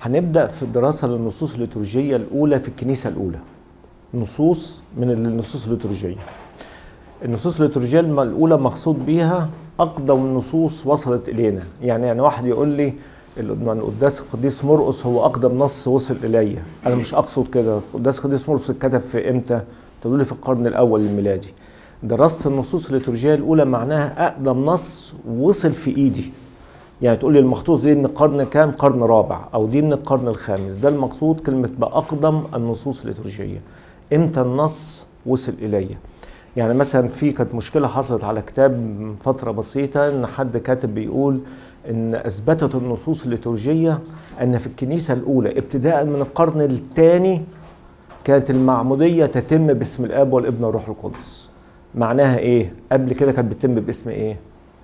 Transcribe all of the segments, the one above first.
هنبدا في الدراسه للنصوص الليتورجيه الاولى في الكنيسه الاولى نصوص من النصوص الليتورجيه النصوص الليتورجيه الم- الاولى مقصود بيها اقدم النصوص وصلت الينا يعني يعني واحد يقول لي ال- من قداس القديس مرقس هو اقدم نص وصل الي انا مش اقصد كده قداس القديس مرقس اتكتب في امتى تقول لي في القرن الاول الميلادي دراسه النصوص الليتورجيه الاولى معناها اقدم نص وصل في ايدي يعني تقول لي المخطوط دي من القرن كام قرن رابع او دي من القرن الخامس ده المقصود كلمه باقدم النصوص الليتورجيه امتى النص وصل الي يعني مثلا في كانت مشكله حصلت على كتاب من فتره بسيطه ان حد كاتب بيقول ان اثبتت النصوص الليتورجيه ان في الكنيسه الاولى ابتداء من القرن الثاني كانت المعموديه تتم باسم الاب والابن والروح القدس معناها ايه قبل كده كانت بتتم باسم ايه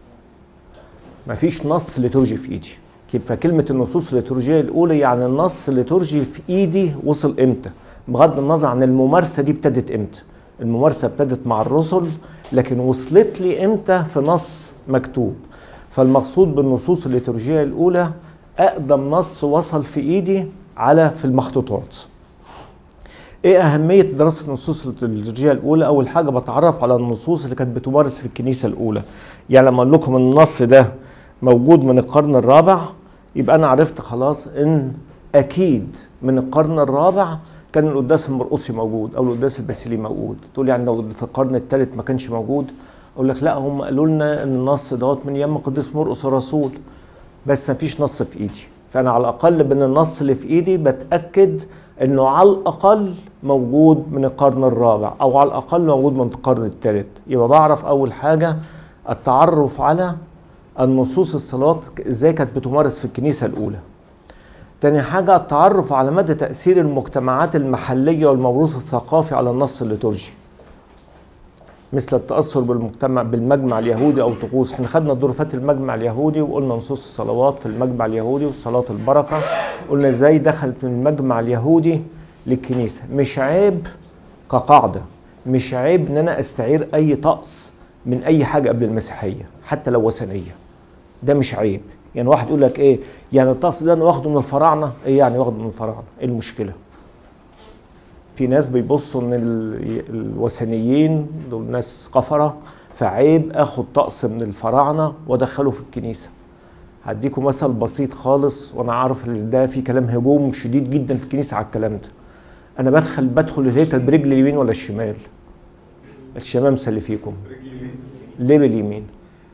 مفيش نص ليتورجي في ايدي فكلمه النصوص الليتورجيه الاولى يعني النص الليتورجي في ايدي وصل امتى بغض النظر عن الممارسه دي ابتدت امتى الممارسه ابتدت مع الرسل لكن وصلت لي امتى في نص مكتوب فالمقصود بالنصوص الليتورجيه الاولى اقدم نص وصل في ايدي على في المخطوطات ايه اهميه دراسه النصوص الليتورجيه الاولى اول حاجه بتعرف على النصوص اللي كانت بتمارس في الكنيسه الاولى يعني لما اقول لكم النص ده موجود من القرن الرابع يبقى انا عرفت خلاص ان اكيد من القرن الرابع كان القداس المرقصي موجود او القداس الباسيلي موجود تقول يعني لو في القرن الثالث ما كانش موجود اقول لك لا هم قالوا لنا ان النص دوت من ايام القديس مرقص الرسول بس ما فيش نص في ايدي فانا على الاقل من النص اللي في ايدي بتاكد انه على الاقل موجود من القرن الرابع او على الاقل موجود من القرن الثالث يبقى بعرف اول حاجه التعرف على النصوص الصلاه ازاي كانت بتمارس في الكنيسه الاولى تاني حاجة التعرف على مدى تأثير المجتمعات المحلية والموروث الثقافي على النص الليتورجي مثل التأثر بالمجتمع بالمجمع اليهودي أو طقوس احنا خدنا ظروفات المجمع اليهودي وقلنا نصوص الصلوات في المجمع اليهودي وصلاة البركة قلنا ازاي دخلت من المجمع اليهودي للكنيسة مش عيب كقاعدة مش عيب ان انا استعير اي طقس من اي حاجة قبل المسيحية حتى لو وثنية ده مش عيب يعني واحد يقول لك ايه يعني الطقس ده انا واخده من الفراعنه ايه يعني واخده من الفراعنه ايه المشكله في ناس بيبصوا ان ال- الوثنيين دول ناس قفره فعيب اخد طقس من الفراعنه وادخله في الكنيسه هديكم مثل بسيط خالص وانا عارف ان ده في كلام هجوم شديد جدا في الكنيسه على الكلام ده انا بدخل بدخل الهيكل برجل اليمين ولا الشمال الشمامسه اللي فيكم ليه باليمين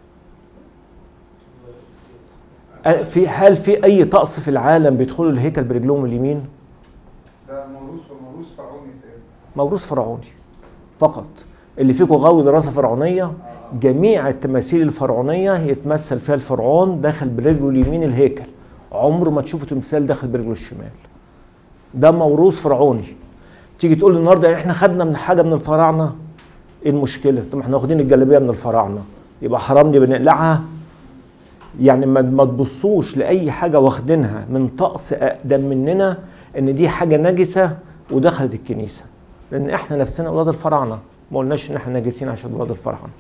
أه، في هل في اي طقس في العالم بيدخلوا الهيكل برجلهم اليمين ده موروث وموروث فرعوني سيد موروث فرعوني فقط اللي فيكم غاوي دراسه فرعونيه جميع التماثيل الفرعونيه يتمثل فيها الفرعون داخل برجله اليمين الهيكل عمر ما تشوفوا تمثال داخل برجله الشمال ده موروث فرعوني تيجي تقول لي النهارده يعني احنا خدنا من حاجه من الفراعنه ايه المشكله طب ما احنا واخدين الجلابيه من الفراعنه يبقى حرام دي بنقلعها يعني ما ما تبصوش لاي حاجه واخدينها من طقس اقدم مننا ان دي حاجه نجسه ودخلت الكنيسه لان احنا نفسنا اولاد الفراعنه ما قلناش ان احنا ناجسين عشان اولاد الفراعنه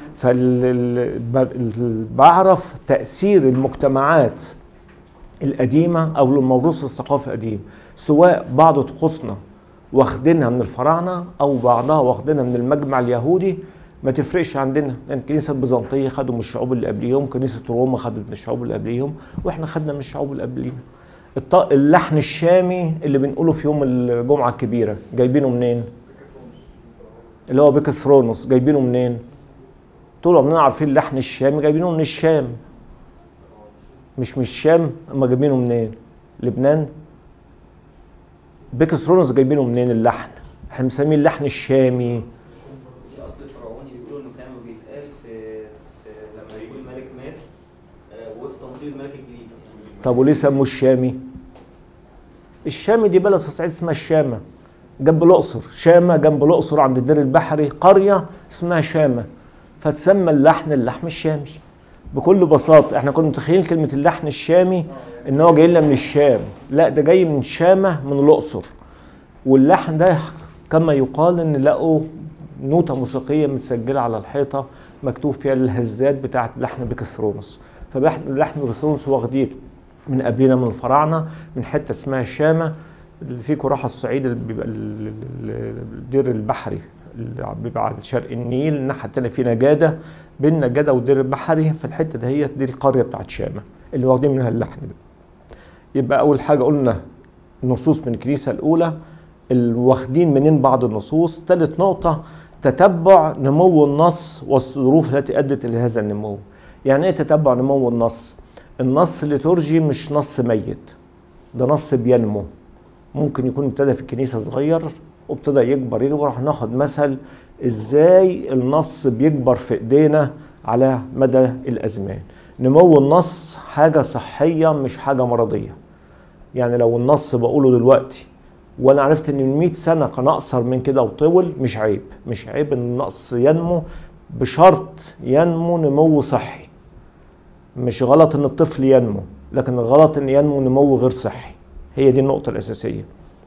فبعرف تاثير المجتمعات القديمه او الموروث الثقافي القديم سواء بعض طقوسنا واخدينها من الفراعنه او بعضها واخدينها من المجمع اليهودي ما تفرقش عندنا لان الكنيسه البيزنطيه خدوا من الشعوب اللي قبليهم كنيسه روما خدت من الشعوب اللي قبليهم واحنا خدنا من الشعوب اللي قبلينا الط- اللحن الشامي اللي بنقوله في يوم الجمعه الكبيره جايبينه منين اللي هو بيكثرونوس جايبينه منين طول عمرنا عارفين اللحن الشامي جايبينه من الشام مش من الشام اما جايبينه منين لبنان بيكثرونوس جايبينه منين اللحن احنا بنسميه اللحن الشامي الاصل الفرعوني بيقولوا انه كان بيتقال في, في لما يكون الملك مات آه، وفي تنصيب الملك الجديد يعني طب وليه سموه الشامي؟ الشامي دي بلد في الصعيد اسمها الشامة جنب الأقصر شامة جنب الأقصر عند الدير البحري قرية اسمها شامة فتسمى اللحن اللحم الشامي بكل بساطة احنا كنا متخيلين كلمة اللحن الشامي ان هو جاي لنا من الشام لا ده جاي من شامة من الأقصر واللحن ده كما يقال ان لقوا نوتة موسيقية متسجلة على الحيطة مكتوب فيها الهزات بتاعت لحن بيكسرونس فلحن بيكسرونس واخدينه من قبلنا من الفراعنه من حته اسمها الشامه اللي فيكم راحوا الصعيد اللي بيبقى ال- ال- ال- الدير البحري اللي بيبقى على شرق النيل الناحيه التانيه في نجاده بين نجاده والدير البحري في الحته دهيت دي القريه بتاعت شامه اللي واخدين منها اللحن ده يبقى اول حاجه قلنا نصوص من الكنيسه الاولى ال- واخدين منين بعض النصوص ثالث نقطه تتبع نمو النص والظروف التي ادت الى هذا النمو يعني ايه تتبع نمو النص النص الليتورجي مش نص ميت ده نص بينمو ممكن يكون ابتدى في الكنيسه صغير وابتدى يكبر يكبر هناخد مثل ازاي النص بيكبر في ايدينا على مدى الازمان نمو النص حاجه صحيه مش حاجه مرضيه يعني لو النص بقوله دلوقتي وانا عرفت ان من 100 سنه كان اقصر من كده وطول مش عيب مش عيب ان النص ينمو بشرط ينمو نمو صحي مش غلط ان الطفل ينمو لكن الغلط ان ينمو نمو غير صحي هي دي النقطه الاساسيه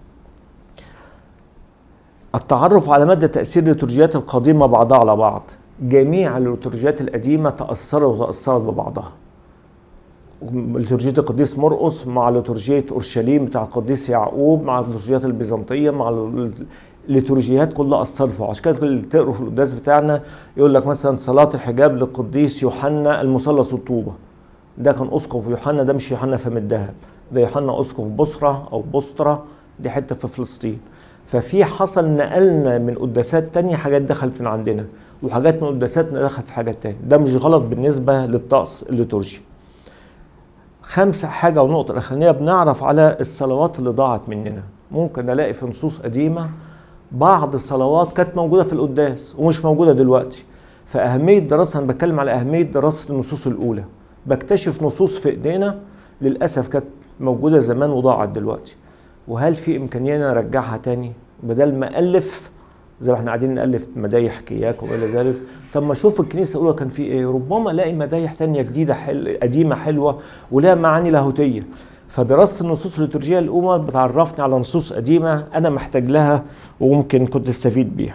التعرف على مدى تاثير الليتورجيات القديمه بعضها على بعض جميع الليتورجيات القديمه تاثرت وتاثرت ببعضها ليتورجية القديس مرقس مع ليتورجية أورشليم بتاع القديس يعقوب مع الليتورجيات البيزنطية مع ال- الليتورجيات كلها أثرت فيها عشان كده اللي تقروا في القداس بتاعنا يقول لك مثلا صلاة الحجاب للقديس يوحنا المثلث الطوبة ده كان أسقف يوحنا ده مش يوحنا فم الذهب ده يوحنا أسقف بصرة أو بصرة دي حتة في فلسطين ففي حصل نقلنا من قداسات تانية حاجات دخلت من عندنا وحاجات من قداساتنا دخلت في حاجات تانية ده مش غلط بالنسبة للطقس الليتورجي خمسة حاجة ونقطة الأخرانية بنعرف على الصلوات اللي ضاعت مننا ممكن ألاقي في نصوص قديمة بعض الصلوات كانت موجودة في القداس ومش موجودة دلوقتي فأهمية دراسة أنا بتكلم على أهمية دراسة النصوص الأولى بكتشف نصوص في إيدينا للأسف كانت موجودة زمان وضاعت دلوقتي وهل في إمكانية إن أنا أرجعها تاني بدل ما ألف زي ما احنا قاعدين نألف مدايح كياك وإلى ذلك طب ما اشوف الكنيسه الاولى كان في ايه ربما الاقي مدايح تانية جديده حل... قديمه حلوه ولها معاني لاهوتيه فدراسه النصوص الليتورجيه الاولى بتعرفني على نصوص قديمه انا محتاج لها وممكن كنت استفيد بيها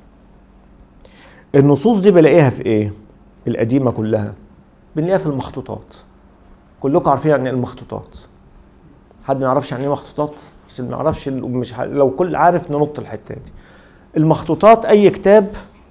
النصوص دي بلاقيها في ايه القديمه كلها بنلاقيها في المخطوطات كلكم عارفين يعني ايه المخطوطات حد ما يعرفش يعني ايه مخطوطات بس اللي ما يعرفش مش ح... لو كل عارف ننط الحته دي المخطوطات اي كتاب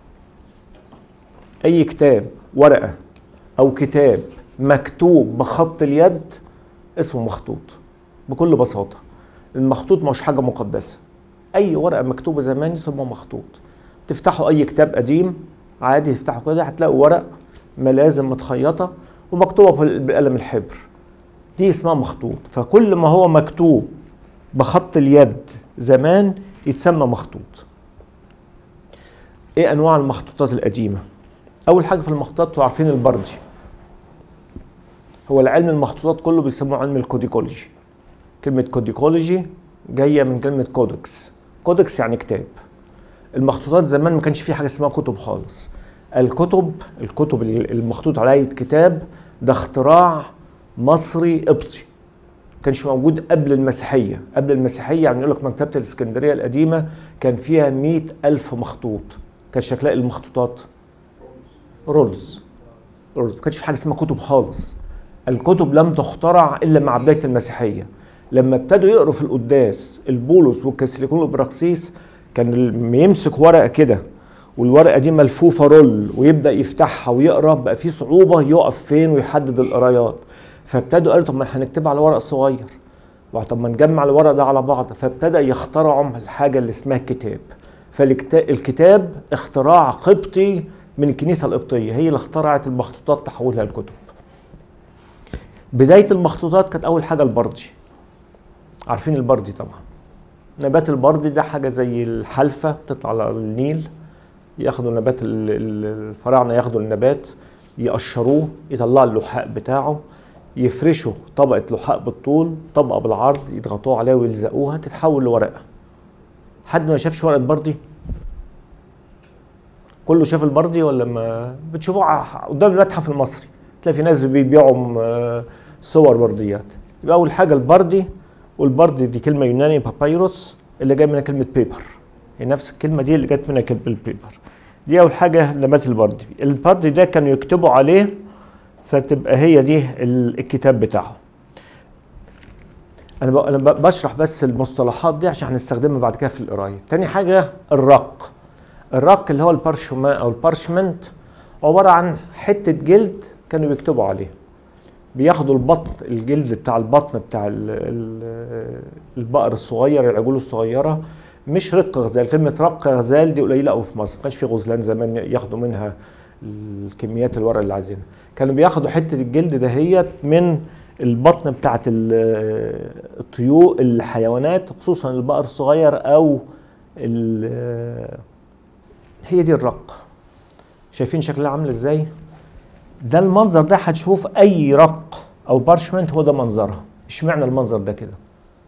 اي كتاب ورقه او كتاب مكتوب بخط اليد اسمه مخطوط بكل بساطه المخطوط مش حاجه مقدسه اي ورقه مكتوبه زمان اسمه مخطوط تفتحوا اي كتاب قديم عادي تفتحوا كده هتلاقوا ورق ملازم متخيطه ومكتوبه بال- بقلم الحبر دي اسمها مخطوط فكل ما هو مكتوب بخط اليد زمان يتسمى مخطوط ايه انواع المخطوطات القديمه اول حاجه في المخطوطات انتوا عارفين البردي هو العلم المخطوطات كله بيسموه علم الكوديكولوجي كلمه كوديكولوجي جايه من كلمه كودكس كودكس يعني كتاب المخطوطات زمان ما كانش في حاجه اسمها كتب خالص الكتب الكتب المخطوط عليها كتاب ده اختراع مصري قبطي كانش موجود قبل المسيحية قبل المسيحية يعني يقول لك مكتبة الإسكندرية القديمة كان فيها مئة ألف مخطوط كان شكلها إيه المخطوطات رولز رولز ما كانش في حاجة اسمها كتب خالص الكتب لم تخترع إلا مع بداية المسيحية لما ابتدوا يقروا في القداس البولس والكاسيليكون والبراكسيس كان اللي يمسك ورقة كده والورقة دي ملفوفة رول ويبدأ يفتحها ويقرا بقى في صعوبة يقف فين ويحدد القرايات فابتدوا قالوا طب ما هنكتبها على ورق صغير طب ما نجمع الورق ده على بعض فابتدى يخترعوا الحاجه اللي اسمها كتاب فالكتاب اختراع قبطي من الكنيسه القبطيه هي اللي اخترعت المخطوطات تحولها لكتب بدايه المخطوطات كانت اول حاجه البردي عارفين البردي طبعا نبات البردي ده حاجه زي الحلفه بتطلع على النيل ياخدوا نبات ال- ال- الفراعنه ياخدوا النبات يقشروه يطلعوا اللحاء بتاعه يفرشوا طبقة لحاء بالطول طبقة بالعرض يضغطوها عليها ويلزقوها تتحول لورقة حد ما شافش ورقة بردي كله شاف البردي ولا ما بتشوفوه ع- قدام المتحف المصري تلاقي في ناس بيبيعوا آه، صور برديات يبقى أول حاجة البردي والبردي دي كلمة يوناني بابايروس اللي جاي منها كلمة بيبر هي نفس الكلمة دي اللي جت منها كلمة البيبر دي أول حاجة نبات البردي البردي ده كانوا يكتبوا عليه فتبقى هي دي ال- الكتاب بتاعه انا ب- انا ب- بشرح بس المصطلحات دي عشان هنستخدمها بعد كده في القرايه تاني حاجه الرق الرق اللي هو البارشوما او البارشمنت عباره عن حته جلد كانوا بيكتبوا عليه بياخدوا البطن الجلد بتاع البطن بتاع ال- ال- البقر الصغير العجول الصغيره مش رق غزال كلمه رق غزال دي قليله قوي في مصر ما كانش في غزلان زمان ياخدوا منها الكميات الورق اللي عايزينها كانوا بياخدوا حته الجلد دهيت من البطن بتاعت ال- الطيور الحيوانات خصوصا البقر الصغير او ال- هي دي الرق شايفين شكلها عامل ازاي ده المنظر ده هتشوف اي رق او بارشمنت هو ده منظرها اشمعنى المنظر ده كده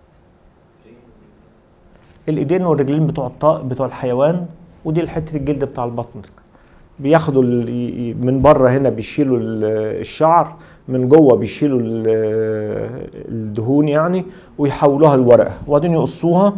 الايدين والرجلين بتوع الطائر بتوع الحيوان ودي حته الجلد بتاع البطن بياخدوا ال- ي- ي- من بره هنا بيشيلوا ال- الشعر من جوه بيشيلوا ال- الدهون يعني ويحولوها لورقه وبعدين يقصوها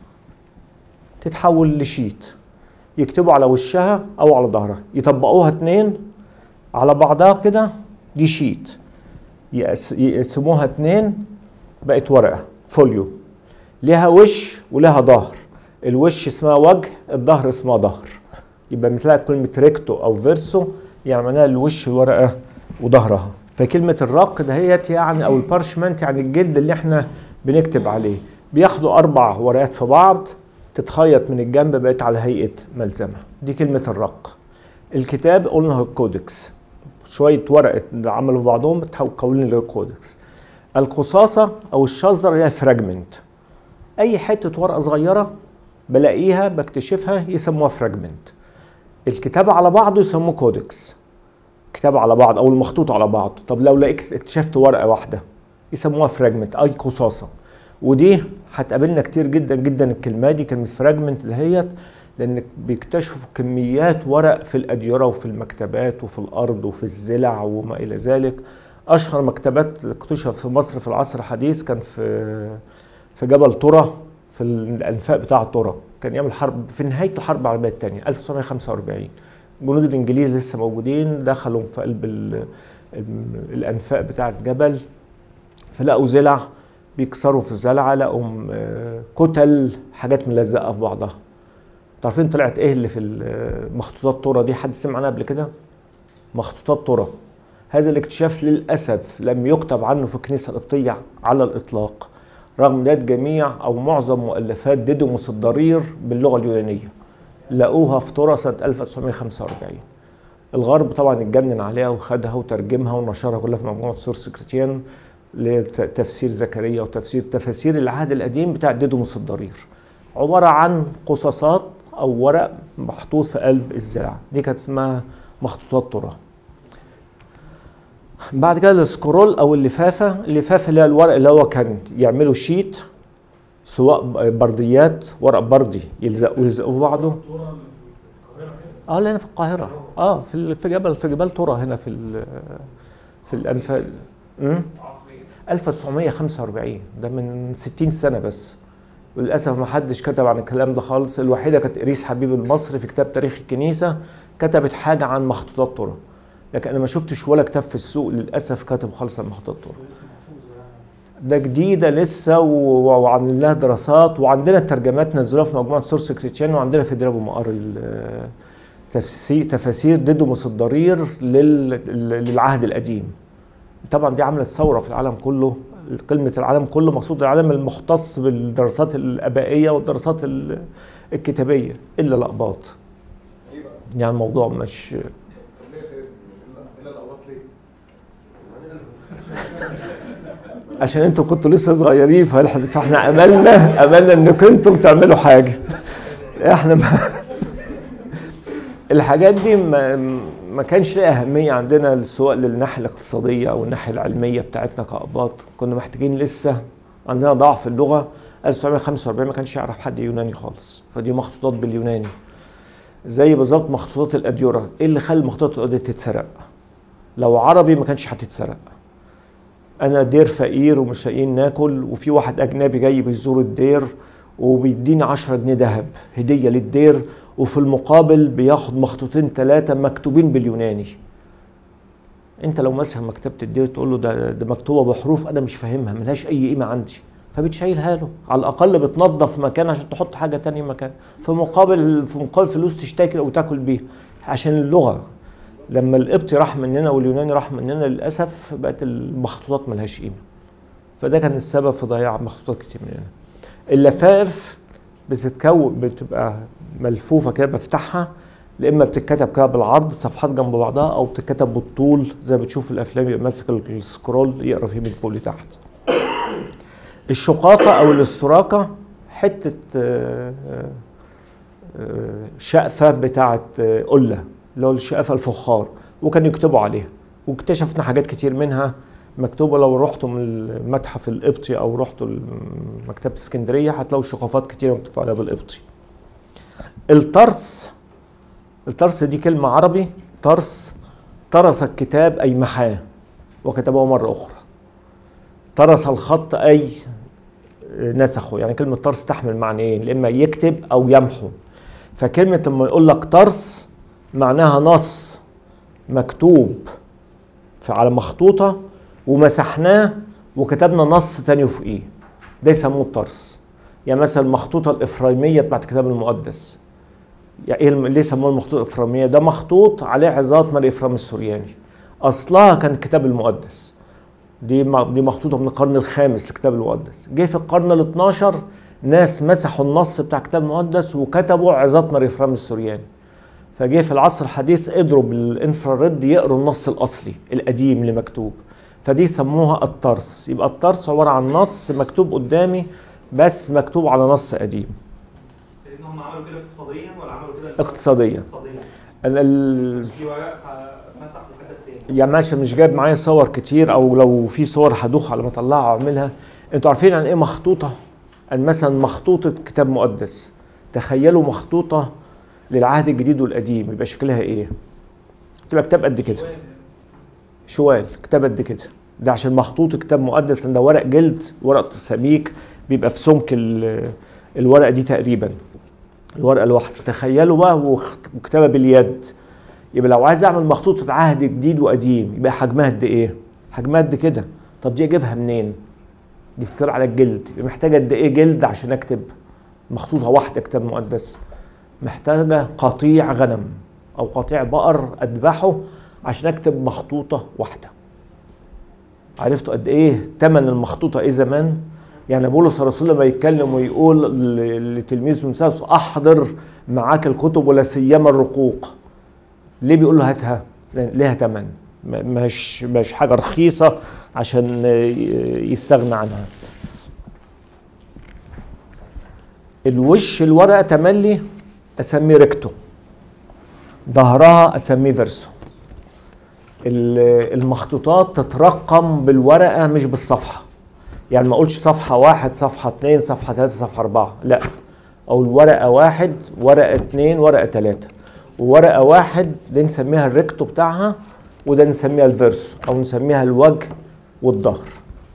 تتحول لشيت يكتبوا على وشها او على ظهرها يطبقوها اتنين على بعضها كده دي شيت يقس- يقسموها اتنين بقت ورقه فوليو ليها وش ولها ظهر الوش اسمها وجه الظهر اسمها ظهر يبقى بتلاقي كلمه ريكتو او فيرسو يعني معناها الوش الورقه وظهرها فكلمه الرق دهيت يعني او البارشمنت يعني الجلد اللي احنا بنكتب عليه بياخدوا اربع ورقات في بعض تتخيط من الجنب بقت على هيئه ملزمه دي كلمه الرق الكتاب قلنا هو الكودكس شويه ورقه عملوا في بعضهم بتحولين للكودكس القصاصه او الشذره هي فراجمنت اي حته ورقه صغيره بلاقيها بكتشفها يسموها فراجمنت الكتاب على بعضه يسموه كودكس كتاب على بعض او المخطوط على بعض طب لو لقيت اكتشفت ورقه واحده يسموها فراجمنت اي قصاصه ودي هتقابلنا كتير جدا جدا الكلمه دي كلمه فراجمنت دهيت لان بيكتشفوا كميات ورق في الاديره وفي المكتبات وفي الارض وفي الزلع وما الى ذلك اشهر مكتبات اكتشفت في مصر في العصر الحديث كان في في جبل طرة في الانفاق بتاع طرة كان يعمل حرب في نهايه الحرب العالميه الثانيه 1945 جنود الانجليز لسه موجودين دخلوا في قلب ال- ال- الانفاق بتاع الجبل فلقوا زلع بيكسروا في الزلعه لقوا آه، كتل حاجات ملزقه في بعضها تعرفين طلعت ايه اللي في ال- مخطوطات طرة دي حد سمع عنها قبل كده مخطوطات طرة هذا الاكتشاف للاسف لم يكتب عنه في الكنيسه القبطيه على الاطلاق رغم ذات جميع او معظم مؤلفات ديدوموس الضرير باللغه اليونانيه لقوها في طرة سنه 1945 الغرب طبعا اتجنن عليها وخدها وترجمها ونشرها كلها في مجموعه سورس كريتيان لتفسير زكريا وتفسير تفاسير العهد القديم بتاع ديدوموس الضرير عباره عن قصاصات او ورق محطوط في قلب الزرع دي كانت اسمها مخطوطات طرة بعد كده السكرول او اللفافه اللفافه اللي هي الورق اللي هو كان يعملوا شيت سواء برديات ورق بردي يلزقوا يلزقوا في بعضه اه لا هنا في القاهره اه في ال- في جبل في جبال ترى هنا في ال- في الانفاق امم 1945 ده من 60 سنه بس وللاسف ما حدش كتب عن الكلام ده خالص الوحيده كانت اريس حبيب المصري في كتاب تاريخ الكنيسه كتبت حاجه عن مخطوطات طرق لكن انا ما شفتش ولا كتاب في السوق للاسف كاتب خالص عن مخطوطات طرق ده جديدة لسه و- وعاملين لها دراسات وعندنا الترجمات نزلوها في مجموعة سورس كريتشان وعندنا في دراب ومقار ال- تفسير تفاسير ديدوموس الضرير لل- للعهد القديم طبعا دي عملت ثورة في العالم كله كلمة العالم كله مقصود العالم المختص بالدراسات الآبائية والدراسات ال- الكتابية إلا الأقباط ايه بقى؟ يعني الموضوع مش طب ليه يا سيد؟ الا الا الاوقات ليه؟ عشان انتوا كنتوا لسه صغيرين فإحنا- فاحنا املنا املنا انكم انتم تعملوا حاجه احنا ما الحاجات دي ما, ما كانش لها اهميه عندنا سواء للناحيه الاقتصاديه او الناحيه العلميه بتاعتنا كاقباط كنا محتاجين لسه عندنا ضعف في اللغه 1945 ما كانش يعرف حد يوناني خالص فدي مخطوطات باليوناني زي بالظبط مخطوطات الاديره ايه اللي خلى مخطوطات الاديره تتسرق لو عربي ما كانش هتتسرق انا دير فقير ومش لاقيين ناكل وفي واحد اجنبي جاي بيزور الدير وبيديني 10 جنيه ذهب هديه للدير وفي المقابل بياخد مخطوطين ثلاثه مكتوبين باليوناني انت لو مثلا مكتبه الدير تقول له ده ده مكتوبه بحروف انا مش فاهمها ملهاش اي قيمه عندي فبتشيلها له على الاقل بتنظف مكان عشان تحط حاجه تانية مكان في مقابل في مقابل فلوس تشتكي او تاكل بيها عشان اللغه لما القبطي راح مننا واليوناني راح مننا للاسف بقت المخطوطات ملهاش قيمه فده كان السبب في ضياع مخطوطات كتير مننا اللفائف بتتكون بتبقى ملفوفه كده بفتحها يا اما بتتكتب كده بالعرض صفحات جنب بعضها او بتتكتب بالطول زي ما بتشوف في الافلام يبقى ماسك السكرول يقرا فيه من فوق لتحت الشقافه او الاستراكه حته آه، آه، آه، شقفه بتاعه آه، قله اللي هو الشقفه الفخار وكانوا يكتبوا عليها واكتشفنا حاجات كتير منها مكتوبه لو رحتوا من المتحف القبطي او رحتوا مكتبه اسكندريه هتلاقوا شقافات كتيره مكتوب عليها بالقبطي الطرس الطرس دي كلمه عربي طرس طرس الكتاب اي محاه وكتبه مره اخرى طرس الخط اي نسخه يعني كلمه طرس تحمل معنيين اما يكتب او يمحو فكلمه لما يقول لك طرس معناها نص مكتوب في على مخطوطه ومسحناه وكتبنا نص تاني فوقيه ده يسموه الطرس يعني مثلا المخطوطه الافرايميه بتاعت الكتاب المقدس يعني ايه الم- ليه سموها المخطوطه الافراميه ده مخطوط عليه عظات مال افرام السورياني اصلها كان الكتاب المقدس دي م- دي مخطوطه من القرن الخامس الكتاب المقدس جه في القرن ال 12 ناس مسحوا النص بتاع الكتاب المقدس وكتبوا عظات مال افرام السورياني فجه في العصر الحديث قدروا بالانفراريد يقروا النص الاصلي القديم اللي مكتوب فدي سموها الطرس يبقى الطرس عباره عن نص مكتوب قدامي بس مكتوب على نص قديم سيدنا هم عملوا كده اقتصاديا ولا عملوا كده اقتصاديا اقتصاديا ال- ال- في ورق مسح وكتب تاني يعني ماشي مش جايب معايا صور كتير او لو في صور هدوخ على ما اطلعها واعملها انتوا عارفين عن ايه مخطوطه ان مثلا مخطوطه كتاب مقدس تخيلوا مخطوطه للعهد الجديد والقديم يبقى شكلها ايه تبقى كتاب قد كده شوال كتاب قد كده ده عشان مخطوط كتاب مقدس لان ده ورق جلد ورق سميك بيبقى في سمك ال- الورقه دي تقريبا الورقه الواحده تخيلوا بقى وخ- وكتابه باليد يبقى لو عايز اعمل مخطوطه عهد جديد وقديم يبقى حجمها قد ايه حجمها قد كده طب دي اجيبها منين دي بتكتب على الجلد يبقى محتاجه قد ايه جلد عشان اكتب مخطوطه واحده كتاب مقدس محتاجه قطيع غنم او قطيع بقر اذبحه عشان اكتب مخطوطه واحده عرفتوا قد ايه ثمن المخطوطه ايه زمان يعني بولس الرسول لما يتكلم ويقول ل- لتلميذ مساس احضر معاك الكتب ولا سيما الرقوق ليه بيقول له هاتها لأن ليها ثمن م- مش مش حاجه رخيصه عشان ي- يستغنى عنها الوش الورقه تملي اسميه ريكتو ظهرها اسميه فيرسو ال- المخطوطات تترقم بالورقه مش بالصفحه يعني ما اقولش صفحه واحد صفحه اثنين صفحه ثلاثه صفحه اربعه لا او الورقه واحد ورقه اثنين ورقه ثلاثه وورقه واحد دي نسميها الريكتو بتاعها وده نسميها الفيرسو او نسميها الوجه والظهر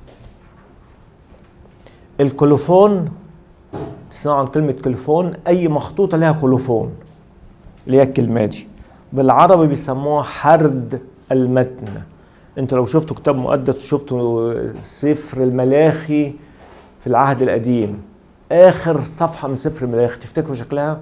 الكولوفون تسمعوا عن كلمة كولوفون أي مخطوطة لها كولوفون اللي هي الكلمة دي بالعربي بيسموها حرد المتن انت لو شفتوا كتاب مقدس وشفتوا سفر الملاخي في العهد القديم اخر صفحه من سفر الملاخي تفتكروا شكلها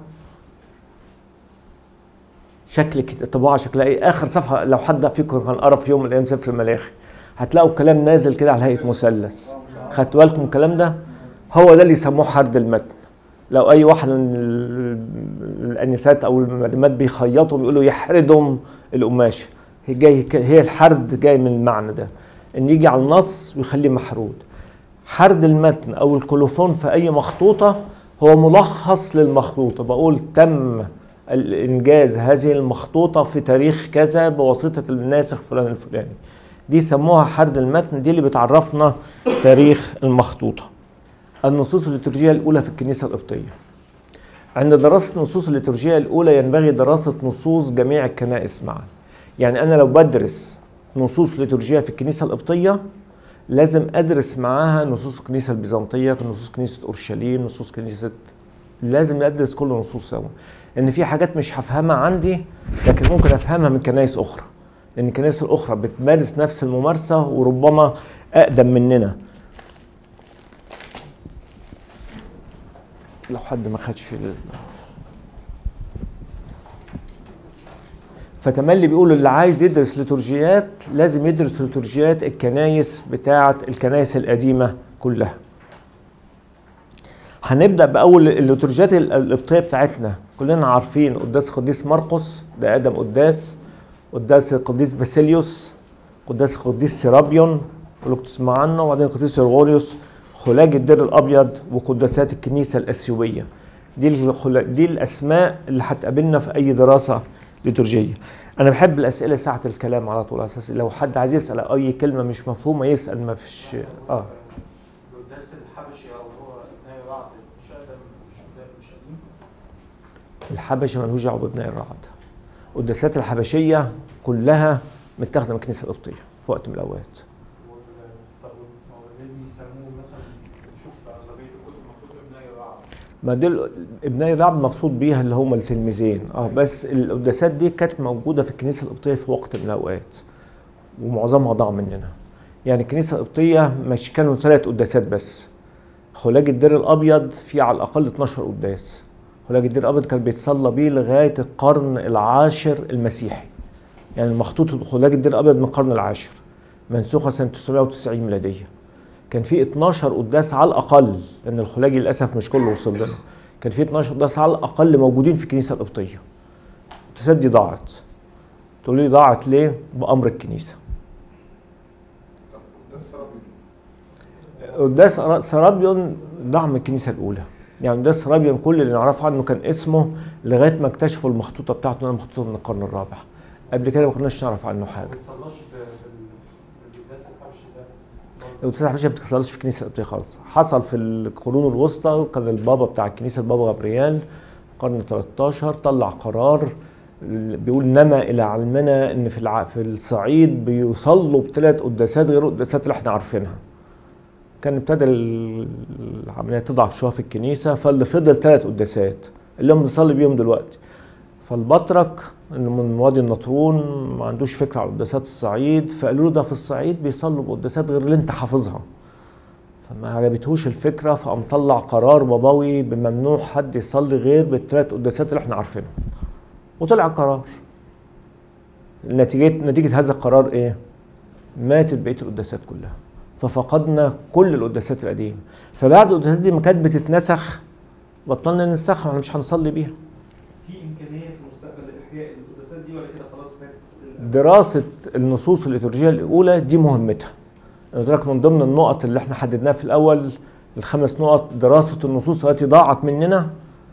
شكل كت- الطباعه شكلها ايه اخر صفحه لو حد فيكم كان قرا في يوم من الايام سفر الملاخي هتلاقوا الكلام نازل كده على هيئه مثلث خدتوا بالكم الكلام ده هو ده اللي يسموه حرد المتن لو اي واحد من ال- الانسات او المدامات بيخيطوا بيقولوا يحردهم القماشه هي جاي هي الحرد جاي من المعنى ده ان يجي على النص ويخليه محرود حرد المتن او الكولوفون في اي مخطوطه هو ملخص للمخطوطه بقول تم الانجاز هذه المخطوطه في تاريخ كذا بواسطه الناسخ فلان الفلاني دي سموها حرد المتن دي اللي بتعرفنا تاريخ المخطوطه النصوص الليتورجيه الاولى في الكنيسه القبطيه عند دراسه النصوص الليتورجيه الاولى ينبغي دراسه نصوص جميع الكنائس معا يعني انا لو بدرس نصوص ليتورجيه في الكنيسه القبطيه لازم ادرس معاها نصوص الكنيسه البيزنطيه نصوص كنيسه اورشليم نصوص كنيسه لازم ادرس كل النصوص سوا لان في حاجات مش هفهمها عندي لكن ممكن افهمها من كنائس اخرى لان الكنائس الاخرى بتمارس نفس الممارسه وربما اقدم مننا لو حد ما خدش ال- فتملي بيقول اللي عايز يدرس ليتورجيات لازم يدرس ليتورجيات الكنايس بتاعه الكنايس القديمه كلها هنبدا باول الليتورجيات ال- القبطيه بتاعتنا كلنا عارفين قداس قديس مرقس ده ادم قداس قداس القديس باسيليوس قداس القديس سيرابيون كلكم تسمعوا عنه وبعدين القديس غرغوريوس خلاج الدير الابيض وقداسات الكنيسه الاسيويه دي الخلا- دي الاسماء اللي هتقابلنا في اي دراسه ليتورجيه انا بحب الاسئله ساعه الكلام على طول على اساس لو حد عايز يسال اي كلمه مش مفهومه يسال ما فيش اه القداس الحبشي او هو ابناء بعض مش ادم مش مش قديم الحبشه ملوش دعوه بابناء الرعد القداسات الحبشيه كلها متاخده من الكنيسه القبطيه في وقت من الاوقات وال- طب هو ليه بيسموه مثلا بنشوف في اغلبيه الكتب مكتوب ابناء بعض ما دول ابناء الرعد مقصود بيها اللي هم التلميذين اه بس القداسات دي كانت موجوده في الكنيسه القبطيه في وقت من الاوقات ومعظمها ضاع مننا يعني الكنيسه القبطيه مش كانوا ثلاث قداسات بس خلاج الدير الابيض في على الاقل 12 قداس خلاج الدير الابيض كان بيتصلى بيه لغايه القرن العاشر المسيحي يعني المخطوط خلاج الدير الابيض من القرن العاشر منسوخه سنه 990 ميلاديه كان في 12 قداس على الاقل لان الخلاجي للاسف مش كله وصل لنا كان في 12 قداس على الاقل موجودين في الكنيسه القبطيه القداسات دي ضاعت تقول لي ضاعت ليه بامر الكنيسه طب ده السرابي قداس أرا- سرابيون ضاع من الكنيسه الاولى يعني قداس سرابيون كل اللي نعرفه عنه كان اسمه لغايه ما اكتشفوا المخطوطه بتاعته انها مخطوطه من القرن الرابع قبل كده ما كناش نعرف عنه ما حاجه بيتصلاش ب- بال- بالقداس الحبشي ده برضه. القداسات الحبشيه ما بتحصلش في الكنيسه القبطيه خالص حصل في القرون الوسطى كان البابا بتاع الكنيسه البابا غبريال القرن 13 طلع قرار بيقول نما الى علمنا ان في الع... في الصعيد بيصلوا بثلاث قداسات غير القداسات اللي احنا عارفينها كان ابتدى ال- العمليه تضعف شويه في الكنيسه فاللي فضل ثلاث قداسات اللي هم بنصلي بيهم دلوقتي فالبطرك اللي من وادي النطرون ما عندوش فكره على قداسات الصعيد فقالوا له ده في الصعيد بيصلوا بقداسات غير اللي انت حافظها فما عجبتهوش الفكره فقام طلع قرار بابوي بممنوع حد يصلي غير بالثلاث قداسات اللي احنا عارفينهم وطلع القرار نتيجه نتيجه هذا القرار ايه؟ ماتت بقيه القداسات كلها ففقدنا كل القداسات القديمه فبعد القداسات دي ما كانت بتتنسخ بطلنا ننسخها احنا مش هنصلي بيها في امكانيه في المستقبل لاحياء القداسات دي ولا كده خلاص فاتت دراسة النصوص الليتورجية الأولى دي مهمتها. أنا قلت لك من ضمن النقط اللي احنا حددناها في الأول الخمس نقط دراسة النصوص التي ضاعت مننا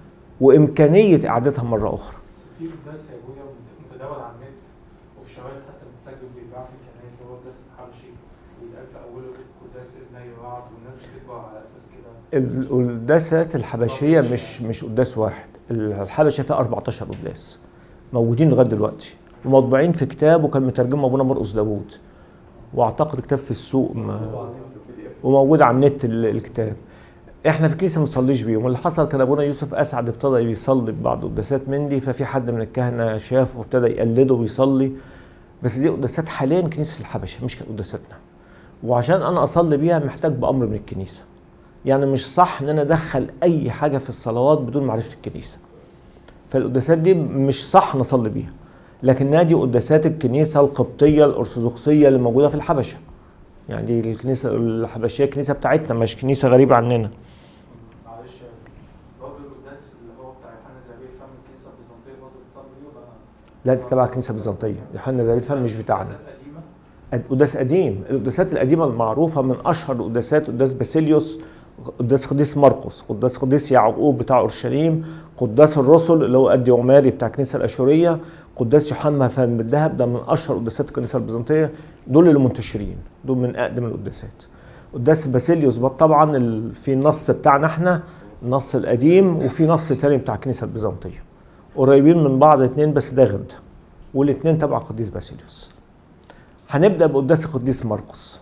وإمكانية إعادتها مرة أخرى. بس في قداس يا ابويا متداول على النت وفي شواهد حتى بتسجل بيتباع في الكنائس هو قداس الحبشي ويتقال في اوله قداس ابني بعض والناس بتتبع على اساس كده القداسات الحبشية مش مش قداس واحد، الحبشة فيها 14 قداس موجودين لغاية دلوقتي ومطبوعين في كتاب وكان مترجمه أبونا مرقس داوود وأعتقد كتاب في السوق ما وموجود على النت ال- الكتاب احنا في الكنيسه ما بنصليش بيهم اللي حصل كان ابونا يوسف اسعد ابتدى يصلي ببعض قداسات من دي ففي حد من الكهنه شافه وابتدى يقلده ويصلي بس دي قداسات حاليا كنيسه الحبشه مش قداساتنا وعشان انا اصلي بيها محتاج بامر من الكنيسه يعني مش صح ان انا ادخل اي حاجه في الصلوات بدون معرفه الكنيسه فالقداسات دي مش صح نصلي بيها لكنها دي قداسات الكنيسه القبطيه الارثوذكسيه اللي موجوده في الحبشه يعني دي الكنيسه الحبشيه الكنيسه بتاعتنا مش كنيسه غريبه عننا معلش برضه القداس اللي هو بتاع يوحنا زابير فهم الكنيسه البيزنطيه برضه بتصلي بيه ولا لا دي تبع الكنيسه البيزنطيه يوحنا زابيل فهم مش بتاعنا قداسات قديمه قد- قداس قديم القداسات القديمه المعروفه من اشهر القداسات قداس باسيليوس قداس قديس مرقس قداس قديس يعقوب بتاع اورشليم قداس الرسل اللي هو قد عماري بتاع الكنيسه الاشوريه قداس يوحنا فهم الذهب ده من اشهر قداسات الكنيسه البيزنطيه دول اللي منتشرين دول من اقدم القداسات قداس باسيليوس بقى طبعا ال- في النص بتاعنا احنا النص القديم وفي نص تاني بتاع الكنيسه البيزنطيه قريبين من بعض اتنين بس ده غير ده والاتنين تبع قديس باسيليوس هنبدا بقداس القديس مرقس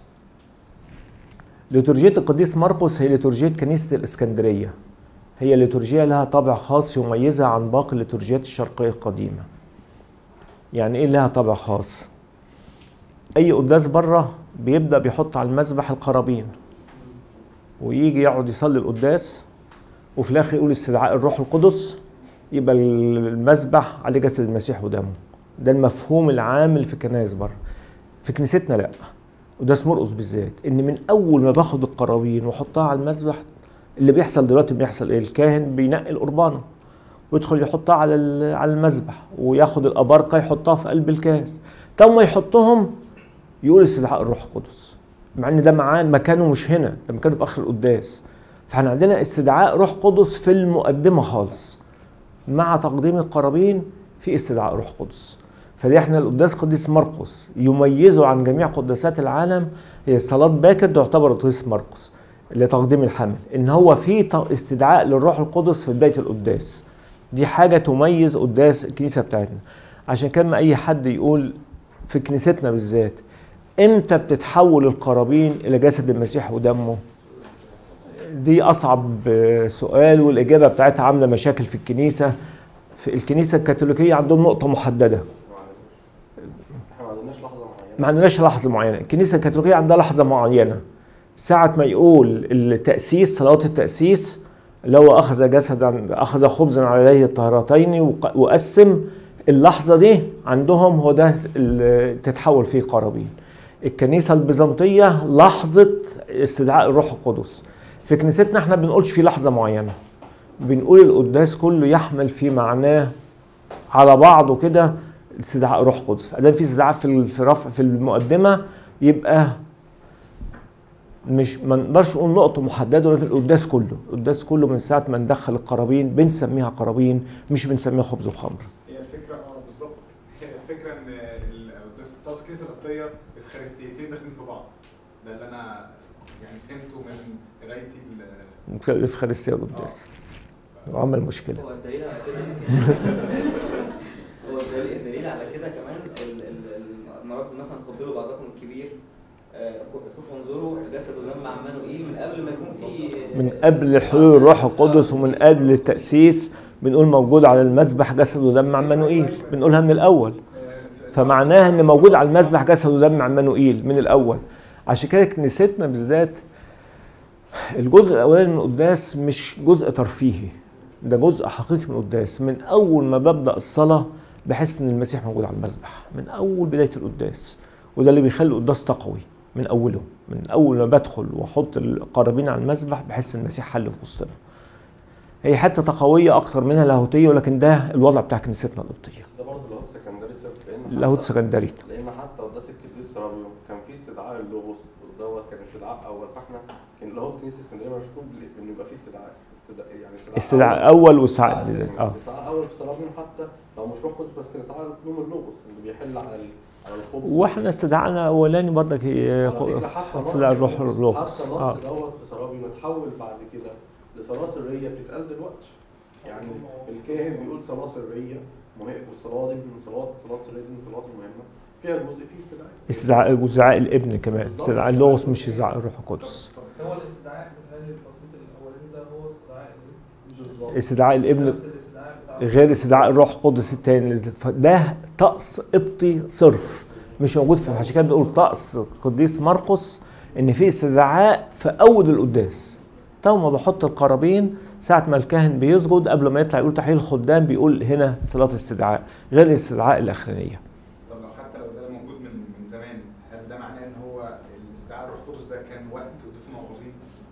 ليتورجية القديس مرقس هي ليتورجية كنيسة الإسكندرية هي ليتورجية لها طابع خاص يميزها عن باقي الليتورجيات الشرقية القديمة يعني إيه لها طابع خاص؟ أي قداس بره بيبدأ بيحط على المذبح القرابين ويجي يقعد يصلي القداس وفي الاخر يقول استدعاء الروح القدس يبقى المسبح عليه جسد المسيح ودمه ده المفهوم العام اللي في الكنائس بره في كنيستنا لا وده مرقص بالذات ان من اول ما باخد القرابين واحطها على المسبح اللي بيحصل دلوقتي بيحصل ايه الكاهن بينقي القربانه ويدخل يحطها على ال- على المسبح وياخد الابارقه يحطها في قلب الكاس تو ما يحطهم يقول استدعاء الروح القدس مع ان ده معاه مكانه مش هنا ده مكانه في اخر القداس فاحنا عندنا استدعاء روح قدس في المقدمه خالص مع تقديم القرابين في استدعاء روح قدس فدي احنا القداس قديس مرقس يميزه عن جميع قداسات العالم هي صلاة باكر تعتبر قديس مرقس لتقديم الحمل ان هو في ت- استدعاء للروح القدس في بداية القداس دي حاجة تميز قداس الكنيسة بتاعتنا عشان كان ما اي حد يقول في كنيستنا بالذات امتى بتتحول القرابين الى جسد المسيح ودمه دي اصعب آه، سؤال والاجابه بتاعتها عامله مشاكل في الكنيسه في الكنيسه الكاثوليكيه عندهم نقطه محدده احنا ما عندناش لحظه معينه ما عندناش لحظه معينه الكنيسه الكاثوليكيه عندها لحظه معينه ساعه ما يقول التاسيس صلاه التاسيس اللي هو اخذ جسدا اخذ خبزا على يديه الطاهرتين وق- وقسم اللحظه دي عندهم هو ده اللي تتحول فيه قرابين الكنيسه البيزنطيه لحظه استدعاء الروح القدس في كنيستنا احنا بنقولش في لحظه معينه بنقول القداس كله يحمل في معناه على بعضه كده استدعاء روح قدس فادام في استدعاء في ال- في رفع في المقدمه يبقى مش ما نقدرش نقول نقطه محدده ولكن القداس كله القداس كله من ساعه ما ندخل القرابين بنسميها قرابين مش بنسميها خبز وخمر هي الفكره اه بالظبط هي الفكره ان القداس الطقس الكنيسه القبطيه افخارستيتين داخلين في بعض ده اللي انا يعني فهمته من قرايتي ال- الافخارستيه والقداس وعمل مشكله هو الدليل على كده هو الدليل, الدليل على كده كمان ال- ال- المرات مثلا قبلوا بعضكم الكبير آه، شوفوا انظروا جسد ودم عمانوئيل من قبل ما يكون في من قبل حلول الروح القدس ومن قبل التاسيس بنقول موجود على المذبح جسد ودم عمانوئيل بنقولها من الاول فمعناها ان موجود على المذبح جسد ودم عمانوئيل من الاول عشان كده كنيستنا بالذات الجزء الاولاني من القداس مش جزء ترفيهي ده جزء حقيقي من القداس من اول ما ببدا الصلاه بحس ان المسيح موجود على المذبح من اول بدايه القداس وده اللي بيخلي القداس تقوي من اوله من اول ما بدخل واحط القرابين على المذبح بحس ان المسيح حل في وسطنا هي حته تقويه اكتر منها لاهوتيه ولكن ده الوضع بتاع كنيستنا القبطيه ده برضه لاهوت سكندري سبب لان لاهوت حتى- سكندري لان حتى قداس القديس رابيو كان في استدعاء اللغوس دوت كان استدعاء اول فاحنا كان لاهوت كنيسه اسكندريه مشهور بال- ان يبقى في استدعاء استدعاء يعني استدعاء اول وساعة اه اه استدعاء اول في صلابين حتى لو مش روح قدس بس كان استدعاء نوم اللغوس اللي بيحل على ال- على الخبز واحنا استدعانا اولاني برضك هي- على فكرة حتى استدعاء نص- الروح حتى القدس نص اه دوت في صلابي متحول بعد كده لصلاه سريه بتتقال دلوقتي يعني الكاهن بيقول صلاه سريه مهم والصلاه دي من صلاه صلاه سريه دي من الصلوات المهمه فيها جزء فيه استدعاء استدعاء وزعاء الابن كمان استدعاء اللغوس مش استدعاء الروح القدس هو الاستدعاء بتهيألي البسيط الاولاني ده هو استدعاء الايه؟ بالظبط استدعاء الابن نفس الاستدعاء بتاع غير استدعاء الروح القدس التاني ده طقس قبطي صرف مش موجود في عشان كده بنقول طقس قديس مرقس ان في استدعاء في اول القداس تو ما بحط القرابين ساعة ما الكاهن بيسجد قبل ما يطلع يقول تحليل الخدام بيقول هنا صلاة استدعاء غير الاستدعاء الأخرانية طب لو حتى لو ده موجود من من زمان هل ده معناه ان هو الاستدعاء الروح القدس ده كان وقت قداس الموعوظين؟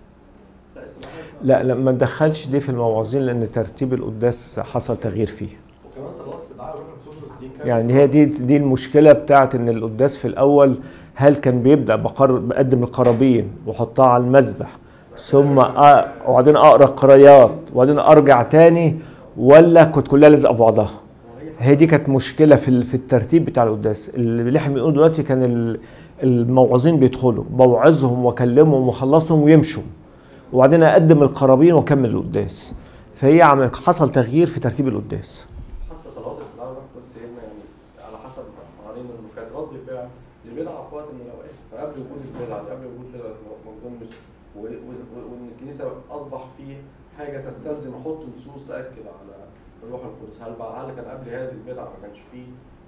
لا استدعاء لا لا ما ندخلش دي في الموعظين لأن ترتيب القداس حصل تغيير فيه وكمان صلاه استدعاء الروح القدس دي كانت يعني هي دي دي المشكله بتاعت ان القداس في الاول هل كان بيبدا بقر بقدم القرابين واحطها على المذبح ثم أ- وبعدين اقرا القرايات وبعدين ارجع تاني ولا كنت كلها لازقه في بعضها هي دي كانت مشكله في ال- في الترتيب بتاع القداس اللي احنا بنقول دلوقتي كان ال- الموعظين بيدخلوا بوعظهم واكلمهم واخلصهم ويمشوا وبعدين اقدم القرابين واكمل القداس فهي عمل حصل تغيير في ترتيب القداس حتى صلاه استدعاء الروح القدس سيدنا يعني على حسب ما علينا انه كانت رد فعل لبدعه في وقت من الاوقات فقبل وجود البدعه دي قبل وجود بدعه موجود مش و- و- و- وان الكنيسه اصبح فيه حاجه تستلزم احط نصوص تاكد على الروح القدس هل بقى هل كان قبل هذه البدعه ما كانش فيه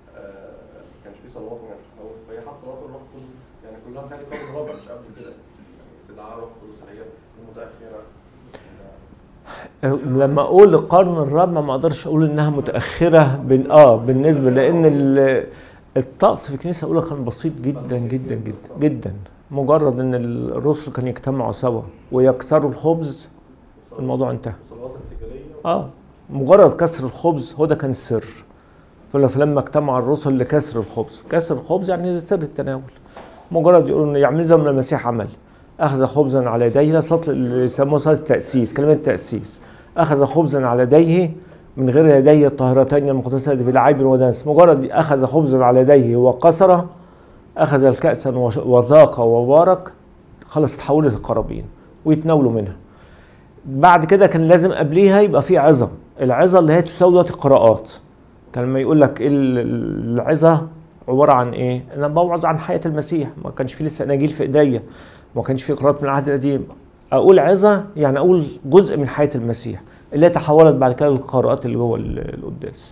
آه ما كانش فيه صلوات ما كانش فيه فهي حتى صلاه الروح القدس يعني كلها بتهيألي قبل الرابع مش قبل كده يعني استدعاء الروح القدس هي المتاخره لما اقول القرن الرابع ما اقدرش اقول انها متاخره بين اه بالنسبه لان ال- الطقس في الكنيسه الاولى كان بسيط جدا جدا جدا جدا مجرد ان الرسل كانوا يجتمعوا سوا ويكسروا الخبز الموضوع انتهى الصلوات التجاريه اه مجرد كسر الخبز هو ده كان السر فل- فلما اجتمع الرسل لكسر الخبز كسر الخبز يعني سر التناول مجرد يقولوا ان يعمل زي ما المسيح عمل اخذ خبزا على يديه صلاه اللي يسموه صلاه التاسيس كلمه التاسيس اخذ خبزا على يديه من غير يديه الطاهرتين المقدستين بلا عيب ودنس مجرد اخذ خبزا على يديه وقصر اخذ الكاس وش- وذاق وبارك خلاص تحولت القرابين ويتناولوا منها بعد كده كان لازم قبليها يبقى في عظه العظه اللي هي تساوي دلوقتي القراءات كان لما يقول لك إيه ال- ال- العظه عباره عن ايه انا بوعظ عن حياه المسيح ما كانش في لسه اناجيل في ايديا ما كانش في قراءات من العهد القديم اقول عظه يعني اقول جزء من حياه المسيح اللي هي تحولت بعد كده للقراءات اللي جوه ال- القداس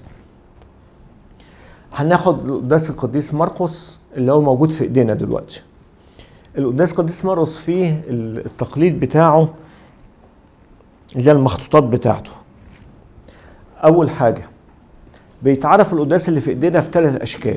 هناخد قداس القديس مرقس اللي هو موجود في ايدينا دلوقتي القداس القديس مرقس فيه ال- التقليد بتاعه اللي هي المخطوطات بتاعته اول حاجه بيتعرف القداس اللي في ايدينا في ثلاث اشكال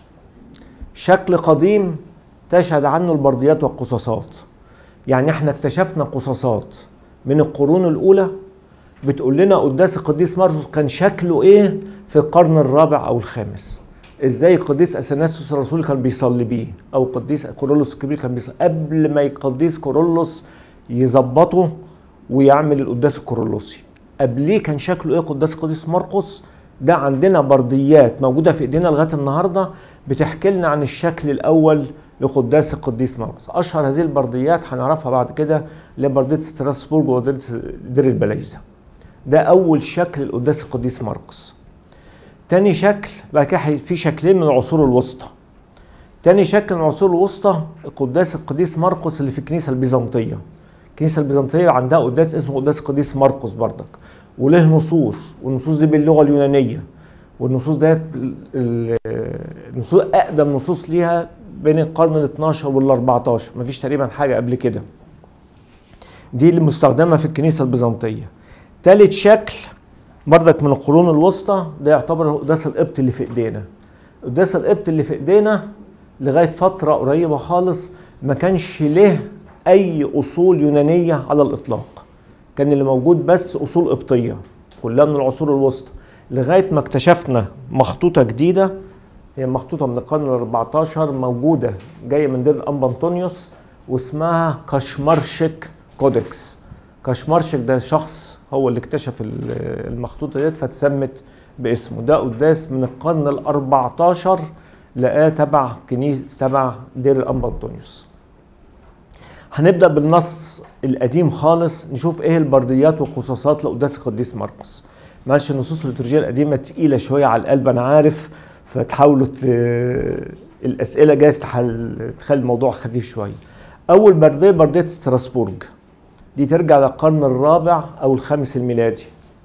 شكل قديم تشهد عنه البرديات والقصاصات يعني احنا اكتشفنا قصاصات من القرون الاولى بتقول لنا قداس القديس مرقس كان شكله ايه في القرن الرابع او الخامس ازاي القديس اثناسيوس الرسول كان بيصلي بيه او قديس كورولوس الكبير كان بيصلي قبل ما القديس كورولوس يظبطه ويعمل القداس الكورولوسي قبليه كان شكله ايه قداس القديس مرقس ده عندنا برديات موجوده في ايدينا لغايه النهارده بتحكي لنا عن الشكل الاول لقداس القديس مرقس اشهر هذه البرديات هنعرفها بعد كده اللي هي برديه ستراسبورج وبرديه دير البلايزه ده اول شكل لقداس القديس مرقس تاني شكل بعد كده هي- في شكلين من العصور الوسطى تاني شكل من العصور الوسطى قداس القديس مرقس اللي في الكنيسه البيزنطيه الكنيسه البيزنطيه عندها قداس اسمه قداس القديس مرقس بردك وله نصوص والنصوص دي باللغه اليونانيه والنصوص ديت ال- ال- النصوص اقدم نصوص ليها بين القرن ال 12 وال 14 مفيش تقريبا حاجه قبل كده دي اللي مستخدمه في الكنيسه البيزنطيه تالت شكل بردك من القرون الوسطى ده يعتبر القداس القبط اللي في ايدينا القداس القبط اللي في ايدينا لغايه فتره قريبه خالص ما كانش له اي اصول يونانيه على الاطلاق كان اللي موجود بس اصول قبطيه كلها من العصور الوسطى لغايه ما اكتشفنا مخطوطه جديده هي مخطوطه من القرن ال 14 موجوده جايه من دير الانبا انطونيوس واسمها كشمرشك كودكس كشمرشك ده شخص هو اللي اكتشف ال- المخطوطه ديت فاتسمت باسمه ده قداس من القرن ال 14 لقاه تبع كنيسه تبع دير الانبا انطونيوس هنبدا بالنص القديم خالص نشوف ايه البرديات والقصاصات لقداس القديس مرقس معلش النصوص الليتورجيه القديمه تقيله شويه على القلب انا عارف فتحاولوا ت- الاسئله جايز تحل- تخلي الموضوع خفيف شويه اول برديه برديه ستراسبورج دي ترجع للقرن الرابع او الخامس الميلادي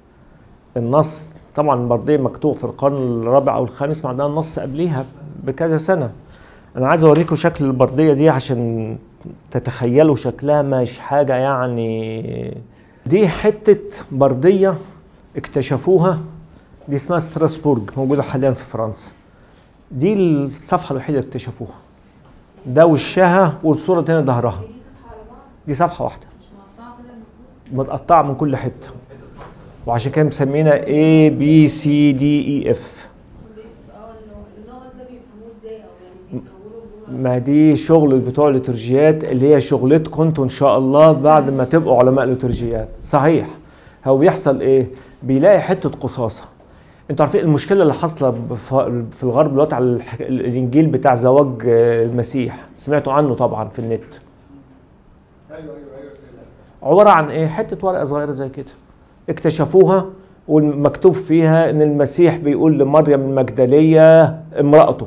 النص طبعا البرديه مكتوب في القرن الرابع او الخامس معناها النص قبليها بكذا سنه انا عايز اوريكم شكل البرديه دي عشان تتخيلوا شكلها مش حاجه يعني دي حته برديه اكتشفوها دي اسمها ستراسبورج موجوده حاليا في فرنسا دي الصفحه الوحيده اللي اكتشفوها ده وشها والصوره تاني ظهرها دي صفحة على بعض دي صفحه واحده مش مقطعة كده المفروض متقطعه من كل حته وعشان كده مسمينها A B C D E F بيبقى- اه النو- الناقص ده بيفهموه ازاي او يعني بيكونوا جوه ما دي شغل بتوع الليتورجيات اللي هي شغلتكم انتوا ان شاء الله بعد ما تبقوا علماء ليتورجيات صحيح هو بيحصل ايه بيلاقي حته قصاصه انتوا عارفين المشكله اللي حاصله بف- في الغرب دلوقتي على الح- الانجيل بتاع زواج آه، المسيح سمعتوا عنه طبعا في النت ايوه ايوه ايوه عباره عن ايه حته ورقه صغيره زي كده اكتشفوها والمكتوب فيها ان المسيح بيقول لمريم المجدليه امراته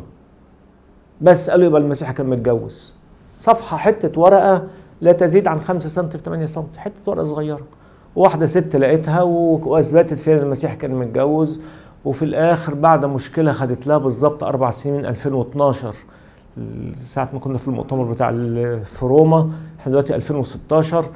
بس قالوا يبقى المسيح كان متجوز صفحه حته ورقه لا تزيد عن 5 سم في 8 سم حته ورقه صغيره واحده ست لقيتها و- واثبتت فيها ان المسيح كان متجوز وفي الاخر بعد مشكله خدت لها بالظبط اربع سنين من 2012 ساعه ما كنا في المؤتمر بتاع ال- في روما احنا دلوقتي 2016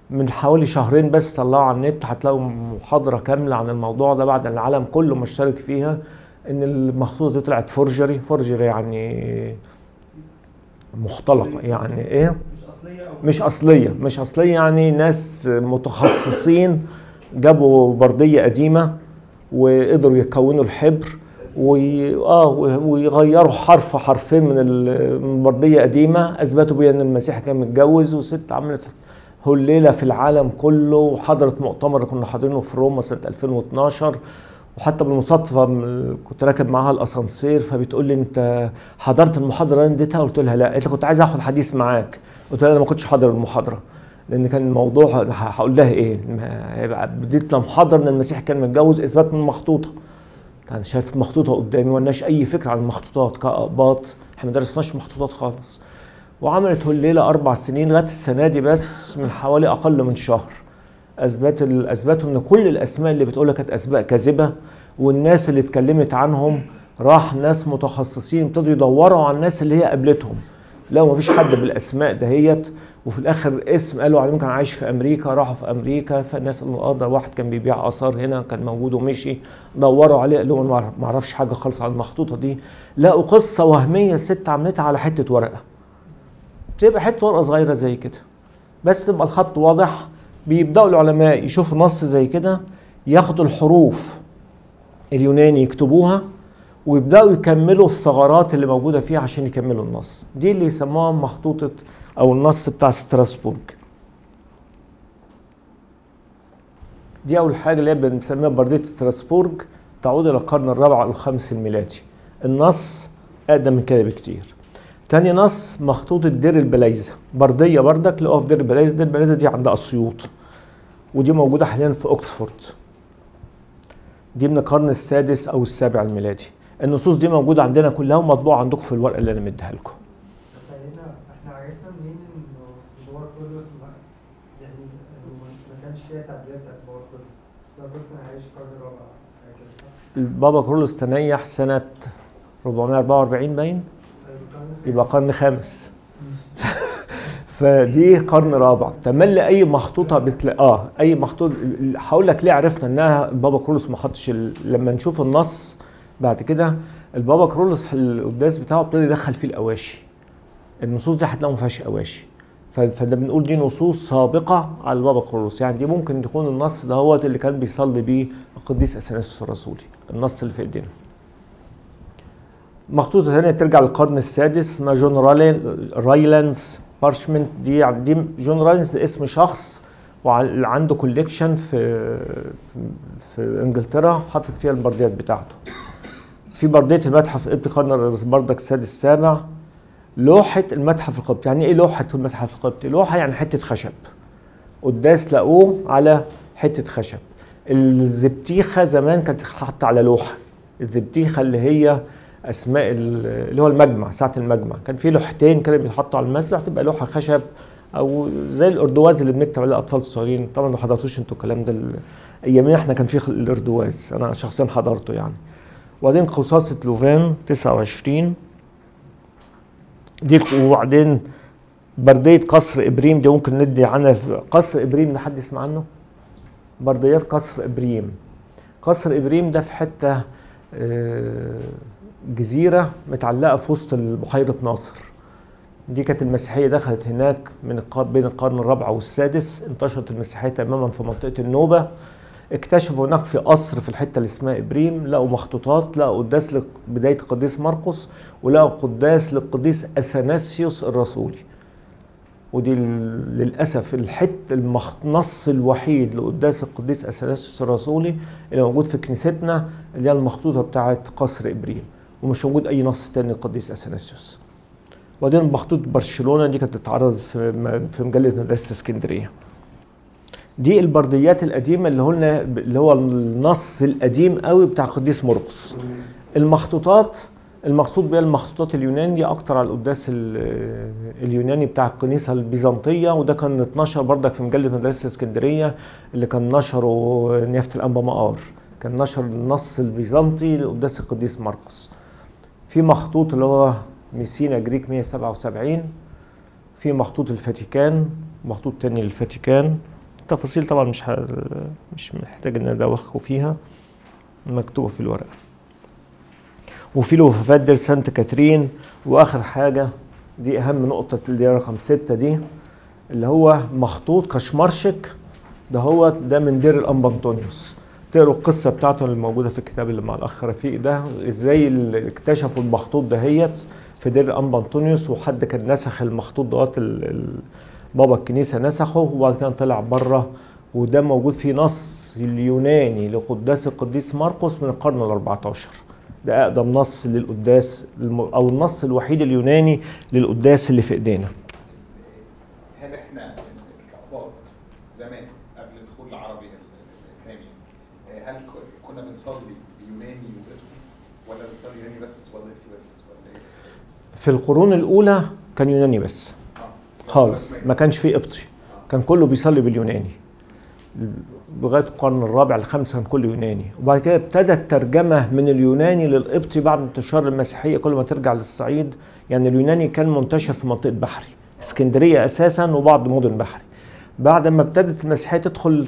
من حوالي شهرين بس طلعوا على النت هتلاقوا محاضره كامله عن الموضوع ده بعد أن العالم كله مشترك فيها ان المخطوطه دي طلعت فورجري فورجري يعني مختلقه يعني ايه مش اصليه او مش اصليه مش اصليه يعني ناس متخصصين جابوا برديه قديمه وقدروا يكونوا الحبر وي... اه ويغيروا حرف حرفين من ال- من برديه قديمه اثبتوا بيها ان المسيح كان متجوز وست عملت هليله في العالم كله وحضرت مؤتمر كنا حاضرينه في روما سنه 2012 وحتى بالمصادفه م- كنت راكب معاها الاسانسير فبتقول لي انت حضرت المحاضره اللي انا اديتها قلت لها لا قالت لي كنت عايز اخد حديث معاك قلت لها انا ما كنتش حاضر المحاضره لان كان الموضوع ه- هقول لها ايه ما هيبقى بديت لها محاضره ان المسيح كان متجوز اثبات من مخطوطه كان شايف مخطوطه قدامي مالناش اي فكره عن المخطوطات كاقباط احنا ما درسناش مخطوطات خالص وعملت الليله اربع سنين لغايه السنه دي بس من حوالي اقل من شهر اثبت ال- اثبتوا ان كل الاسماء اللي بتقولها كانت اسماء كاذبه والناس اللي اتكلمت عنهم راح ناس متخصصين ابتدوا يدوروا على الناس اللي هي قابلتهم لو مفيش حد بالاسماء دهيت وفي الاخر اسم قالوا عليه كان عايش في امريكا راحوا في امريكا فالناس قالوا اه ده واحد كان بيبيع اثار هنا كان موجود ومشي دوروا عليه قالوا انا ما اعرفش حاجه خالص عن المخطوطه دي لقوا قصه وهميه الست عملتها على حته ورقه بتبقى حته ورقه صغيره زي كده بس تبقى الخط واضح بيبداوا العلماء يشوفوا نص زي كده ياخدوا الحروف اليوناني يكتبوها ويبداوا يكملوا الثغرات اللي موجوده فيها عشان يكملوا النص دي اللي يسموها مخطوطه او النص بتاع ستراسبورج دي اول حاجه اللي هي بنسميها برديه ستراسبورج تعود الى القرن الرابع او الخامس الميلادي النص اقدم من كده بكتير تاني نص مخطوطة دير البلايزة بردية بردك لقوها في دير البلايزة دير البلايزة دي عند أسيوط ودي موجودة حاليا في أكسفورد دي من القرن السادس أو السابع الميلادي النصوص دي موجودة عندنا كلها ومطبوعة عندكم في الورقة اللي أنا مديها لكم فهنا احنا عرفنا منين انه الباور كله ما يعني إنه ما- ما كانش فيها تعديلات بتاعت الباور كله ده قسم هيعيش القرن الرابع حاجه كده صح؟ البابا كرولوس تنيح سنة 444 باين طيب القرن يبقى قرن خامس فدي قرن رابع تملي اي مخطوطه بتلاقي اه اي مخطوط هقول لك ليه عرفنا انها البابا كرولوس ما حطش ال... لما نشوف النص بعد كده البابا كرولوس القداس بتاعه ابتدى يدخل فيه الاواشي النصوص دي هتلاقوا ما فيهاش اواشي ف- فده بنقول دي نصوص سابقه على البابا كرولوس يعني دي ممكن تكون النص ده هو اللي كان بيصلي بيه القديس اثناسيوس الرسولي النص اللي في ايدينا مخطوطة ثانية ترجع للقرن السادس اسمها جون رالين رايلاندز بارشمنت دي دي جون رايلاندز ده اسم شخص وعنده كوليكشن في في- في انجلترا حاطط فيها البرديات بتاعته في بردية المتحف القبطي قرن بردك السادس السابع لوحة المتحف القبطي يعني ايه لوحة المتحف القبطي؟ لوحة يعني حتة خشب قداس لقوه على حتة خشب الزبتيخة زمان كانت حاطة على لوحة الزبتيخة اللي هي اسماء ال- اللي هو المجمع ساعه المجمع كان في لوحتين كانوا بيتحطوا على المسرح تبقى لوحه خشب او زي الاردواز اللي بنكتب عليه الاطفال الصغيرين طبعا ما حضرتوش انتوا الكلام ده ال- ايامنا احنا كان في الاردواز انا شخصيا حضرته يعني وبعدين قصاصة لوفان 29 دي وبعدين بردية قصر ابريم دي ممكن ندي عنها في- قصر ابريم ده حد يسمع عنه؟ برديات قصر ابريم قصر ابريم ده في حته آه، جزيره متعلقه في وسط بحيره ناصر دي كانت المسيحيه دخلت هناك من الق- بين القرن الرابع والسادس انتشرت المسيحيه تماما في منطقه النوبه اكتشفوا هناك في قصر في الحته اللي اسمها ابريم لقوا مخطوطات لقوا قداس لبدايه القديس مرقس ولقوا قداس للقديس اثناسيوس الرسولي ودي ال- للاسف الحت النص الوحيد لقداس القديس اثناسيوس الرسولي اللي موجود في كنيستنا اللي هي المخطوطه بتاعه قصر ابريم ومش موجود اي نص تاني للقديس اثناسيوس وبعدين مخطوط برشلونه دي كانت اتعرضت في م- في مجله مدرسه اسكندريه دي البرديات القديمه اللي قلنا اللي هو النص القديم قوي بتاع القديس مرقس المخطوطات المقصود بها المخطوطات اليوناني دي اكتر على القداس ال- اليوناني بتاع الكنيسه البيزنطيه وده كان اتنشر بردك في مجله مدرسه اسكندريه اللي كان نشره نيافه الانبا مقار كان نشر النص البيزنطي لقداس القديس مرقس في مخطوط اللي هو ميسينا جريك 177 في مخطوط الفاتيكان مخطوط تاني للفاتيكان التفاصيل طبعا مش ه... مش محتاج ان ادوخكم فيها مكتوبه في الورقه وفي له وفاه دير سانت كاترين واخر حاجه دي اهم نقطه اللي هي رقم ستة دي اللي هو مخطوط كشمرشك ده هو ده من دير الانبا انطونيوس تقروا القصه بتاعته اللي موجوده في الكتاب اللي مع الاخ رفيق ده ازاي اللي اكتشفوا المخطوط دهيت في دير الانبا انطونيوس وحد كان نسخ المخطوط دوت ال- ال- بابا الكنيسه نسخه وبعد كده طلع بره وده موجود في نص اليوناني لقداس القديس مرقس من القرن ال 14 ده اقدم نص للقداس الم- او النص الوحيد اليوناني للقداس اللي في ايدينا هل احنا كأقباط زمان قبل دخول العربي ال- الاسلامي آه، هل ك- كنا بنصلي بيوناني وقبطي ولا بنصلي يوناني بس ولا قبطي بس ولا ايه؟ في القرون الاولى كان يوناني بس اه خالص ما كانش فيه قبطي كان كله بيصلي باليوناني لغايه القرن الرابع الخامس كان كله يوناني وبعد كده ابتدى الترجمه من اليوناني للقبطي بعد انتشار المسيحيه كل ما ترجع للصعيد يعني اليوناني كان منتشر في منطقه بحري اسكندريه اساسا وبعض مدن بحري بعد ما ابتدت المسيحيه تدخل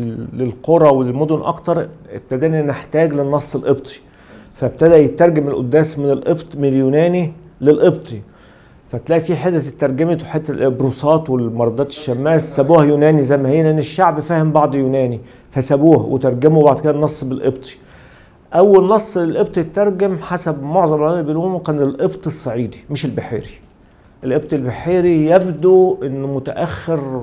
للقرى والمدن اكتر ابتدينا نحتاج للنص القبطي فابتدى يترجم القداس من القبط من اليوناني للقبطي فتلاقي في حته اترجمت وحته الابروسات والمردات الشماس سابوها يوناني زي ما هي لان الشعب فاهم بعض يوناني فسابوها وترجموا بعد كده النص بالقبطي اول نص القبطي اترجم حسب معظم العلماء اللي بيقولوا كان القبط الصعيدي مش البحيري القبط البحيري يبدو انه متاخر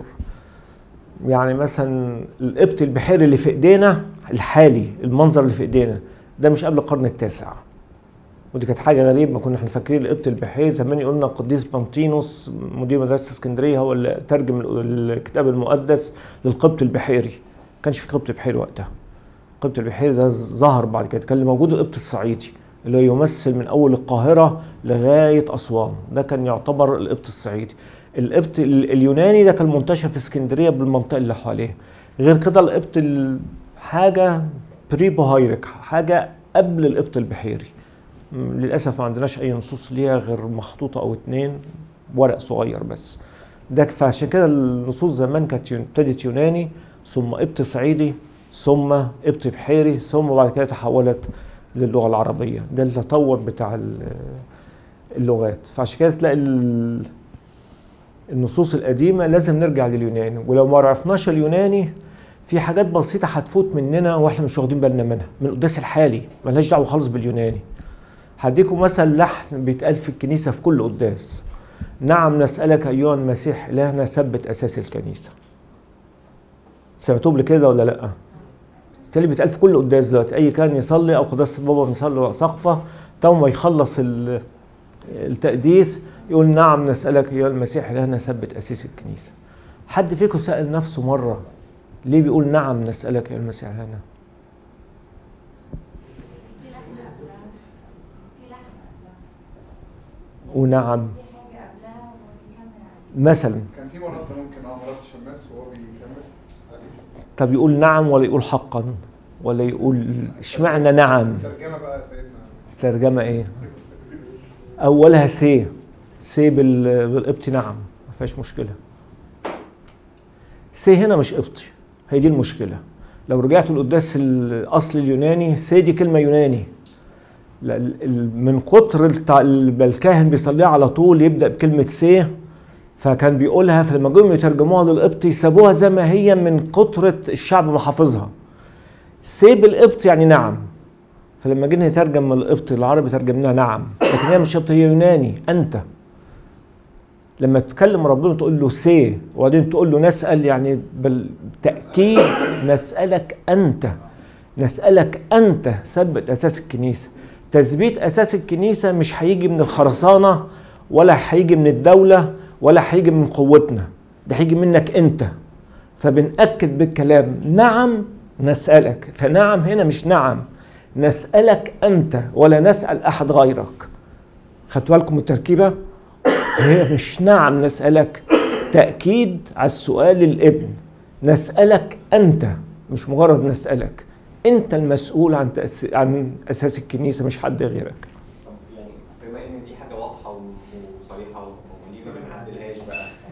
يعني مثلا القبط البحيري اللي في ايدينا الحالي المنظر اللي في ايدينا ده مش قبل القرن التاسع ودي كانت حاجه غريبه ما كنا احنا فاكرين القبط البحيري زمان قلنا القديس بنطينوس مدير مدرسه اسكندريه هو اللي ترجم الكتاب المقدس للقبط البحيري ما كانش في قبط بحيري وقتها القبط البحيري ده ظهر بعد كده كان اللي موجود القبط الصعيدي اللي هو يمثل من اول القاهره لغايه اسوان ده كان يعتبر القبط الصعيدي القبط ال- اليوناني ده كان منتشر في اسكندريه بالمنطقه اللي حواليها غير كده القبط ال- حاجه بري بوهايرك حاجه قبل القبط البحيري م، للاسف ما عندناش اي نصوص ليها غير مخطوطه او اتنين ورق صغير بس ده فعشان كده النصوص زمان كانت يون- ابتدت يوناني ثم قبط صعيدي ثم قبط بحيري ثم بعد كده تحولت للغه العربيه ده التطور بتاع ال- اللغات فعشان كده تلاقي ال- النصوص القديمه لازم نرجع لليوناني ولو ما عرفناش اليوناني في حاجات بسيطه هتفوت مننا واحنا مش واخدين بالنا منها من القداس الحالي ملهاش دعوه خالص باليوناني هديكم مثل لحن بيتقال في الكنيسه في كل قداس نعم نسالك ايها المسيح الهنا ثبت اساس الكنيسه سمعتوه قبل كده ولا لا بالتالي بيتقال في كل قداس دلوقتي اي كان يصلي او قداس البابا بيصلي سقفه تو ما يخلص ال- التقديس يقول نعم نسالك ايها المسيح الهنا ثبت اساس الكنيسه حد فيكم سال نفسه مره ليه بيقول نعم نسالك ايها المسيح الهنا في لحن قبلها في لحن قبلها ونعم في حاجة قبلها وبيكمل عليها مثلا كان في مرات ممكن اه مرات الشماس وهو بيكمل عليه طب يقول نعم ولا يقول حقا ولا يقول اشمعنى نعم الترجمه بقى يا سيدنا ترجمة ايه اولها سي سي بال- بالقبطي نعم ما فيهاش مشكلة سي هنا مش قبطي هي دي المشكلة لو رجعت القداس الاصل اليوناني سي دي كلمة يوناني لا، ال- ال- من كتر التع- ال- الكاهن بيصليها على طول يبدأ بكلمة سي فكان بيقولها فلما جم يترجموها للقبطي سابوها زي ما هي من كترة الشعب ما حافظها سي بالقبط يعني نعم فلما جينا نترجم من القبطي للعربي ترجمناها نعم لكن هي مش قبطي هي يوناني انت لما تكلم ربنا تقول له سي وبعدين تقول له نسال يعني بالتاكيد نسالك انت نسالك انت ثبت اساس الكنيسه تثبيت اساس الكنيسه مش هيجي من الخرسانه ولا هيجي من الدوله ولا هيجي من قوتنا ده هيجي منك انت فبنأكد بالكلام نعم نسألك فنعم هنا مش نعم نسألك أنت ولا نسأل أحد غيرك خدتوا بالكم من التركيبة هي مش نعم نسألك تأكيد على السؤال الابن نسألك أنت مش مجرد نسألك أنت المسؤول عن تأس... عن أساس الكنيسة مش حد غيرك طب يعني بما ان دي حاجه واضحه و- وصريحه وليه ما بنعدلهاش بقى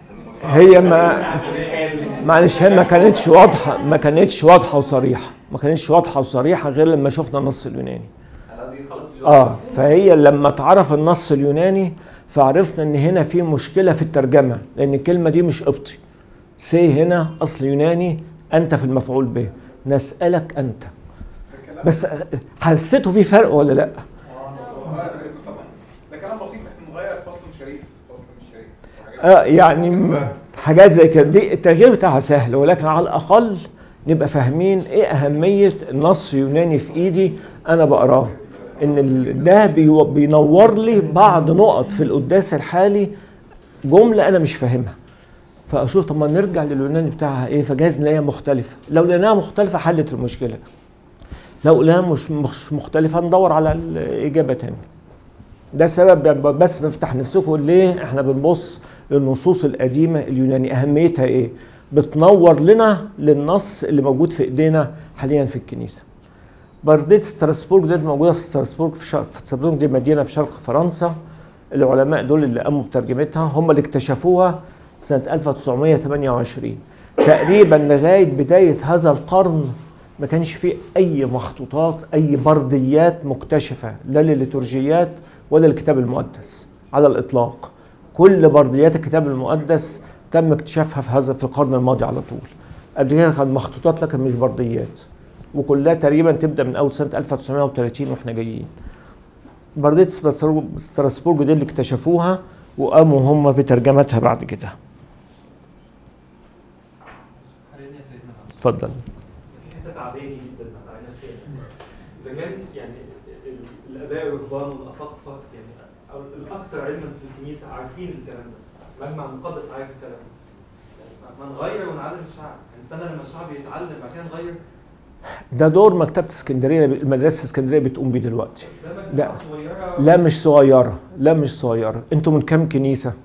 هي ما معلش هي ما كانتش واضحه ما كانتش واضحه وصريحه ما كانتش واضحه وصريحه غير لما شفنا النص اليوناني انا قصدي خلاص دلوقتي اه فهي لما اتعرف النص اليوناني فعرفنا ان هنا في مشكله في الترجمه لان الكلمه دي مش قبطي سي هنا اصل يوناني انت في المفعول به نسالك انت ده كلام بس حسيتوا في فرق ولا لا اه يا سيدنا طبعا ده كلام بسيط احنا نغير فصل شريف فصل مش شريف وحاجات اه يعني م- حاجات زي كده دي التغيير بتاعها سهل ولكن على الاقل نبقى فاهمين ايه اهميه النص يوناني في ايدي انا بقراه ان ال- ده بيو- بينور لي بعض نقط في القداس الحالي جمله انا مش فاهمها فاشوف طب ما نرجع لليوناني بتاعها ايه فجايز نلاقيها مختلفه لو لقيناها مختلفه حلت المشكله لو لقيناها مش مش مختلفه ندور على الاجابه تاني ده سبب يعني بس بفتح نفسكم ليه احنا بنبص للنصوص القديمه اليوناني اهميتها ايه بتنور لنا للنص اللي موجود في ايدينا حاليا في الكنيسه برديه ستراسبورج دي موجوده في ستراسبورج في شرق في ستراسبورج دي مدينه في شرق فرنسا العلماء دول اللي قاموا بترجمتها هم اللي اكتشفوها سنه 1928 تقريبا لغايه بدايه هذا القرن ما كانش فيه اي مخطوطات اي برديات مكتشفه لا لليتورجيات ولا للكتاب المقدس على الاطلاق كل برديات الكتاب المقدس تم اكتشافها في هذا في القرن الماضي على طول قبل كده كانت مخطوطات لكن مش برديات وكلها تقريبا تبدا من اول سنه 1930 واحنا جايين برديه ستراسبورج ستراسبورج دي اللي اكتشفوها وقاموا هم بترجمتها بعد كده خليني يا سيدنا معلش. اتفضل في حته تعباني جدا تعباني نفسيا زمان يعني ال- الاباء الرهبان والاساقفه يعني او الاكثر علما في الكنيسه عارفين الكلام ده المجمع المقدس عارف الكلام ده يعني ما نغير ونعلم الشعب هنستنى لما الشعب يتعلم بعد كده نغير ده دور مكتبه اسكندريه المدرسه اسكندريه بتقوم بيه دلوقتي ده لا. مجموعه صغيره لا مش صغيره لا مش صغيره انتوا من كام كنيسه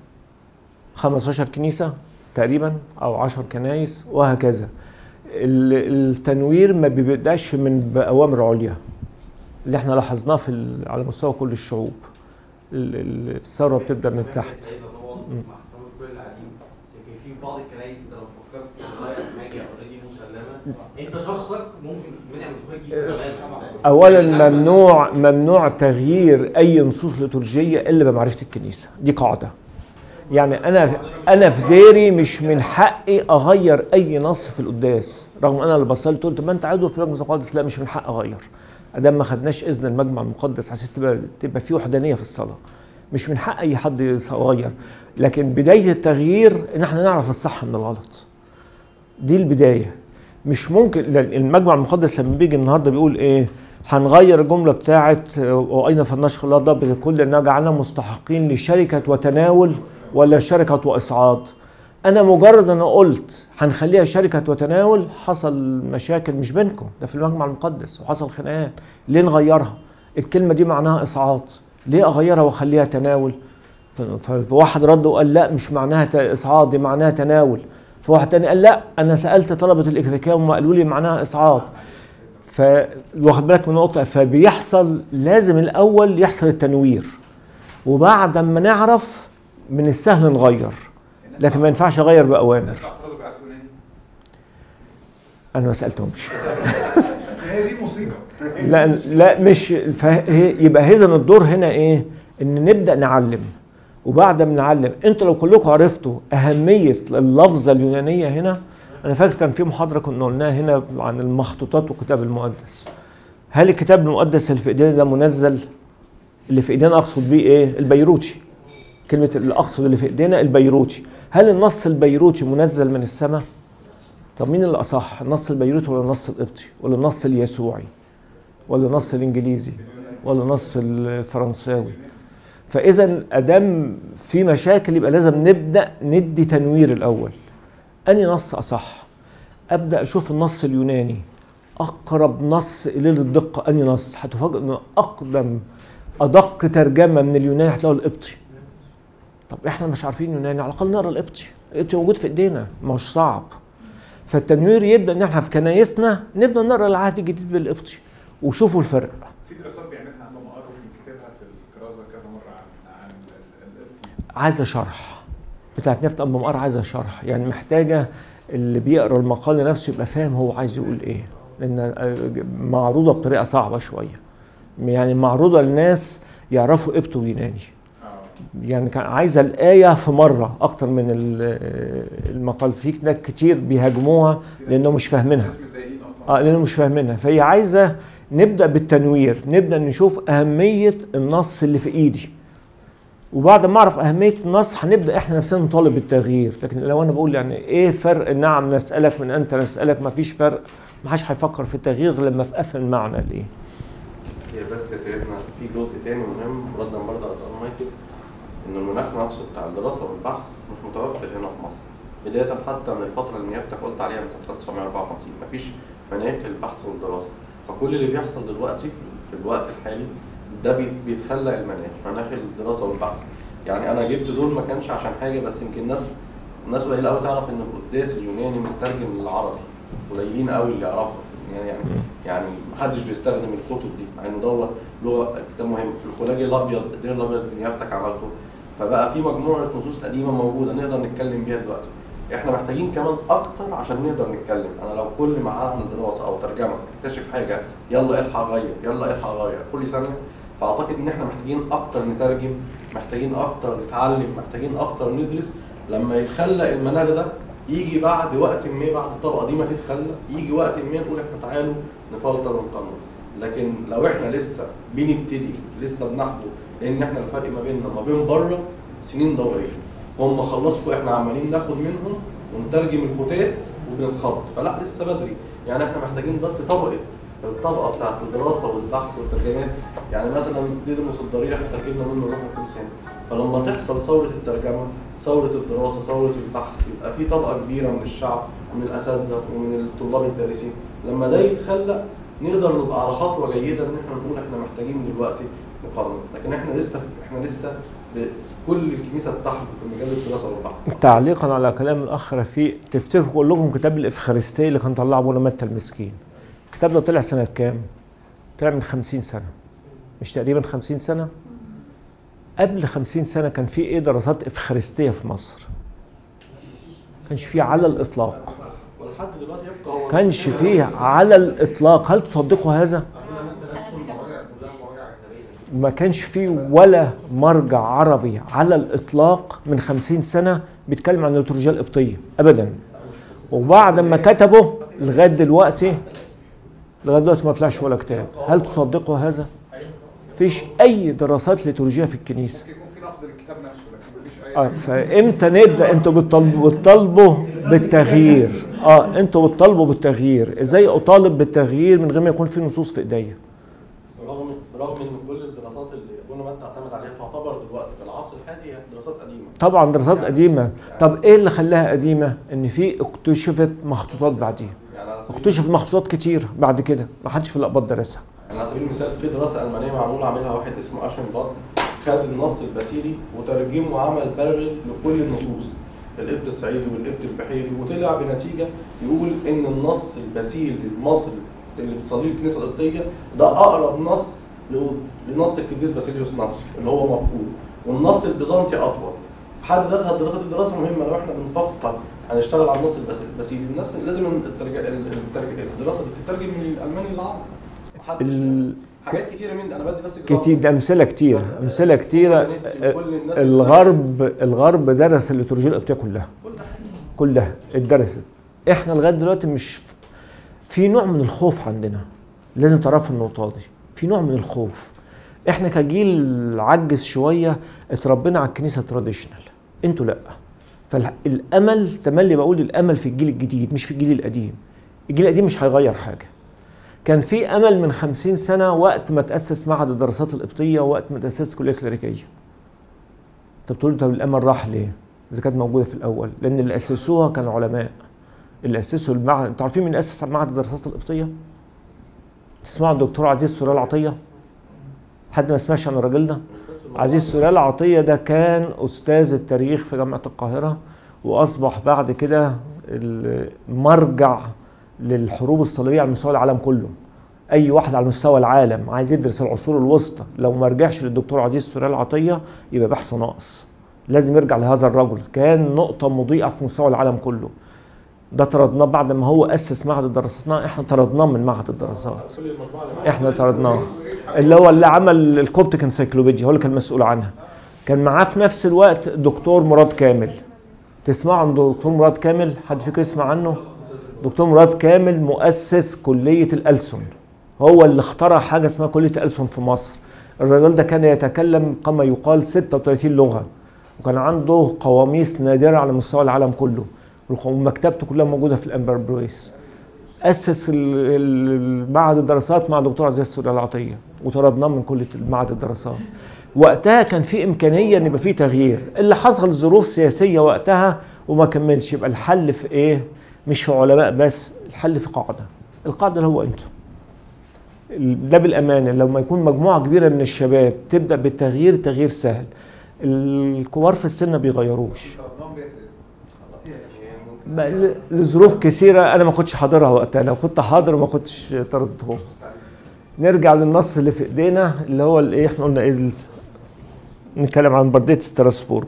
15 كنيسه تقريبا او 10 كنايس وهكذا ال- التنوير ما بيبداش من باوامر عليا اللي احنا لاحظناه في ال- على مستوى كل الشعوب ال- ال- الثوره بتبدا من تحت سيدنا طبعا مم. مع احترامي لكل القاعدين بس يمكن في بعض الكنايس انت لو فكرت تغير حاجه اوريدي مسلمه انت شخصك ممكن منع من دخول الكنيسه تماما اولا ممنوع ممنوع تغيير اي نصوص ليتورجيه الا بمعرفه الكنيسه دي قاعده يعني انا انا في ديري مش من حقي اغير اي نص في القداس رغم انا اللي بصلي قلت طب ما انت عضو في المجمع المقدس لا مش من حق اغير ادام ما خدناش اذن المجمع المقدس عشان تبقى تبقى في وحدانيه في الصلاه مش من حق اي حد يغير لكن بدايه التغيير ان احنا نعرف الصح من الغلط دي البدايه مش ممكن لأن المجمع المقدس لما بيجي النهارده بيقول ايه هنغير الجمله بتاعت واين فلنشكر الله ضبط الكل اننا جعلنا مستحقين لشركه وتناول ولا شركه واصعاد انا مجرد انا قلت هنخليها شركه وتناول حصل مشاكل مش بينكم ده في المجمع المقدس وحصل خناقات ليه نغيرها الكلمه دي معناها اصعاد ليه اغيرها واخليها تناول ف- ف- فواحد رد وقال لا مش معناها ت- اصعاد دي معناها تناول فواحد تاني قال لا انا سالت طلبه الاكريكيه وما قالوا لي معناها اصعاد فواخد بالك من نقطه فبيحصل لازم الاول يحصل التنوير وبعد ما نعرف من السهل نغير لكن ما ينفعش اغير باوامر الناس اعترضوا بيعرفوا يوناني انا ما سالتهمش هي دي مصيبه لا لا مش فهي يبقى اذا الدور هنا ايه ان نبدا نعلم وبعد ما نعلم انتوا لو كلكم عرفتوا اهميه اللفظه اليونانيه هنا انا فاكر كان في محاضره كنا قلناها هنا عن المخطوطات والكتاب المقدس هل الكتاب المقدس اللي في ايدينا ده منزل اللي في ايدينا اقصد بيه ايه البيروتي كلمه اللي اقصد اللي في ايدينا البيروتي هل النص البيروتي منزل من السماء طب مين اللي اصح النص البيروتي ولا النص القبطي ولا النص اليسوعي ولا النص الانجليزي ولا النص الفرنساوي فاذا ادام في مشاكل يبقى لازم نبدا ندي تنوير الاول اني نص اصح ابدا اشوف النص اليوناني اقرب نص اليه للدقه اني نص هتفاجئ ان اقدم ادق ترجمه من اليوناني هتلاقوا القبطي طب احنا مش عارفين يوناني على الاقل نقرا القبطي القبطي موجود في ايدينا مش صعب فالتنوير يبدا ان احنا في كنايسنا نبدا نقرا العهد الجديد بالقبطي وشوفوا الفرق في دراسات بيعملها عندهم قروا من كتابها في الكرازه كذا مره عن عن ال- القبطي عايزه شرح بتاعت نفط ام ار عايزه شرح يعني محتاجه اللي بيقرا المقال نفسه يبقى فاهم هو عايز يقول ايه لان آه، معروضه بطريقه صعبه شويه يعني معروضه للناس يعرفوا قبطه ويوناني يعني كان عايزه الايه في مره اكتر من ال- المقال في ناس كتير بيهاجموها لانهم مش فاهمينها ناس متضايقين اصلا اه لانهم مش فاهمينها فهي عايزه نبدا بالتنوير نبدا نشوف اهميه النص اللي في ايدي وبعد ما اعرف اهميه النص هنبدا احنا نفسنا نطالب بالتغيير لكن لو انا بقول يعني ايه فرق نعم نسالك من انت نسالك ما فيش فرق ما حدش هيفكر في التغيير غير لما افهم المعنى ليه هي بس يا سيدنا في جزء تاني مهم ردا برضه على سؤال مايكل ان المناخ نفسه بتاع الدراسه والبحث مش متوفر هنا في مصر بدايه حتى من الفتره اللي نيافتك قلت عليها من سنه 1954 مفيش مناهج للبحث والدراسه فكل اللي بيحصل دلوقتي في الوقت الحالي ده بي- بيتخلق المناهج مناخ الدراسه والبحث يعني انا جبت دول ما كانش عشان حاجه بس يمكن ناس ناس قليله قوي تعرف ان القداس اليوناني مترجم للعربي قليلين قوي اللي يعرفوا يعني يعني يعني محدش بيستخدم الكتب دي مع انه دوت لغه كتاب مهم الخلاجي الابيض الدير الابيض اللي يفتك عملته فبقى في مجموعه نصوص قديمه موجوده نقدر نتكلم بيها دلوقتي احنا محتاجين كمان اكتر عشان نقدر نتكلم انا لو كل ما عمل دراسه او ترجمه اكتشف حاجه يلا الحق غير يلا الحق غير كل سنه فاعتقد ان احنا محتاجين اكتر نترجم محتاجين اكتر نتعلم محتاجين اكتر ندرس لما يتخلق المناخ ده يجي بعد وقت ما بعد الطبقه دي ما تتخلق يجي وقت ما نقول احنا تعالوا نفلتر ونقنن لكن لو احنا لسه بنبتدي لسه بنحضر لان احنا الفرق ما بيننا وما بين بره سنين ضوئيه هم خلصوا احنا عمالين ناخد منهم ونترجم الفتات وبنتخبط فلا لسه بدري يعني احنا محتاجين بس طبقه الطبقه بتاعت الدراسه والبحث والترجمات يعني مثلا ديدموس الضريح احنا ترجمنا منه روح القدس هنا فلما تحصل ثوره الترجمه ثوره الدراسه ثوره البحث يبقى في طبقه كبيره من الشعب ومن الاساتذه ومن الطلاب الدارسين لما ده يتخلق نقدر نبقى على خطوه جيده ان احنا نقول احنا محتاجين دلوقتي نقارن لكن احنا لسه احنا لسه ب- كل الكنيسه بتحدث في مجال الدراسه والبحث تعليقا على كلام الاخ رفيق تفتكروا كلكم كتاب الافخارستيه اللي كان طلعه ابونا متى المسكين الكتاب ده طلع سنه كام؟ طلع من 50 سنه مش تقريبا 50 سنه؟ قبل 50 سنه كان في ايه دراسات افخارستيه في مصر؟ كانش فيه على الاطلاق ولحد دلوقتي يبقى هو كانش فيه على الاطلاق هل تصدقوا هذا؟ ما كانش فيه ولا مرجع عربي على الاطلاق من خمسين سنه بيتكلم عن الليتورجيا القبطيه ابدا وبعد ما كتبوا لغايه دلوقتي لغايه دلوقتي ما طلعش ولا كتاب هل تصدقوا هذا؟ فيش اي دراسات ليتورجيه في الكنيسه ممكن يكون في نقد للكتاب نفسه لكن مفيش اي اه فامتى نبدا انتوا بتطلبوا بتطالبوا بالتغيير اه انتوا بتطالبوا بالتغيير ازاي اطالب بالتغيير من غير ما يكون في نصوص في ايديا رغم رغم ان كل الدراسات اللي ابونا متى اعتمد عليها تعتبر دلوقتي في العصر الحالي هي دراسات قديمه طبعا دراسات قديمه طب ايه اللي خلاها قديمه ان في اكتشفت مخطوطات بعديها يعني على سبيل اكتشف مخطوطات كتير بعد كده ما حدش في الاقباط درسها يعني على سبيل المثال في دراسه المانيه معموله عاملها واحد اسمه اشن باد خد النص الباسيلي وترجمه وعمل بارل لكل النصوص القبط الصعيدي والقبط البحيري وطلع بنتيجه يقول ان النص الباسيلي المصري اللي بتصليه الكنيسه القبطيه ده اقرب نص ل- لنص القديس باسيليوس نفسه اللي هو مفقود والنص البيزنطي اطول في حد ذاتها الدراسه دي دراسه مهمه لو احنا بنفكر هنشتغل على النص الباس- الباسيلي الناس لازم الترج... الترج... الدراسه دي تترجم من الالماني للعربي محدش- ال... حاجات كتيره من انا بدي بس كتير ده امثله كتير امثله كتيره كل الناس الغرب الغرب درس الليتورجيا القبطيه كلها كلها اتدرست احنا لغايه دلوقتي مش في نوع من الخوف عندنا لازم تعرفوا النقطه دي في نوع من الخوف احنا كجيل عجز شويه اتربينا على الكنيسه تراديشنال انتوا لا فالامل تملي بقول الامل في الجيل الجديد مش في الجيل القديم الجيل القديم مش هيغير حاجه كان في امل من خمسين سنه وقت ما تاسس معهد الدراسات القبطيه وقت ما تاسست كليه الكليريكيه طب تقول طب الامل راح ليه؟ اذا كانت موجوده في الاول لان اللي اسسوها كانوا علماء اللي اسسوا المعهد انتوا عارفين مين اسس معهد الدراسات القبطيه؟ تسمعوا الدكتور عزيز سوريال عطيه؟ حد ما سمعش عن الراجل ده؟ عزيز سوريال عطيه ده كان استاذ التاريخ في جامعه القاهره واصبح بعد كده المرجع للحروب الصليبيه على مستوى العالم كله اي واحد على مستوى العالم عايز يدرس العصور الوسطى لو ما رجعش للدكتور عزيز سوريال عطيه يبقى بحثه ناقص لازم يرجع لهذا الرجل كان نقطة مضيئة في مستوى العالم كله ده طردناه بعد ما هو أسس معهد الدراسات احنا طردناه من معهد الدراسات كل المجموعه اللي احنا طردناه اللي هو اللي عمل الكوبتك انسيكلوبيديا هو اللي كان مسؤول عنها كان معاه في نفس الوقت دكتور مراد كامل تسمعوا عن دكتور مراد كامل حد فيكم يسمع عنه دكتور مراد كامل مؤسس كلية الألسن هو اللي اخترع حاجة اسمها كلية الألسن في مصر الراجل ده كان يتكلم كما يقال 36 لغة وكان عنده قواميس نادرة على مستوى العالم كله ومكتبته كلها موجودة في الأمبر برويس أسس ال- ال- معهد الدراسات مع دكتور عزيز سوري العطية وطردناه من كلية معهد الدراسات وقتها كان في إمكانية إن يبقى في تغيير اللي حصل ظروف سياسية وقتها وما كملش يبقى الحل في إيه مش في علماء بس الحل في قاعدة القاعدة اللي هو أنتم ده بالأمانة لما يكون مجموعة كبيرة من الشباب تبدأ بالتغيير تغيير سهل الكبار في السن ما بيغيروش طردناهم ليه يا سيدي؟ بقى ل- لظروف كثيرة أنا ما كنتش حاضرها وقتها لو كنت حاضر ما كنتش طردتهم نرجع للنص اللي في إيدينا اللي هو الإيه إحنا قلنا إيه ال- نتكلم عن بردية ستراسبورج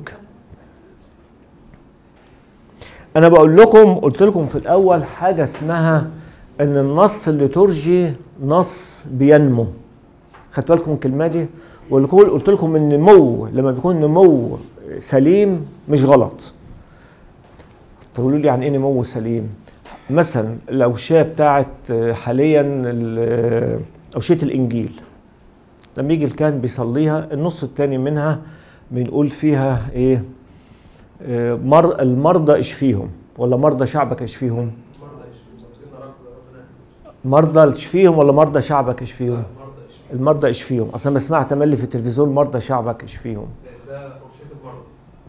أنا بقول لكم قلت لكم في الأول حاجة اسمها إن النص الليتورجي نص بينمو خدتوا بالكم من الكلمة دي والكل قلت لكم إن النمو لما بيكون نمو سليم مش غلط تقولوا لي يعني ايه نمو سليم مثلا الاوشيه بتاعت حاليا ال- اوشيه الانجيل لما يجي الكاهن بيصليها النص الثاني منها بنقول فيها ايه آه، مر المرضى اشفيهم ولا مرضى شعبك اشفيهم مرضى اشفيهم ولا مرضى شعبك اشفيهم المرضى اشفيهم اصلا بسمع تملي في التلفزيون مرضى شعبك اشفيهم ده أرشيد المرض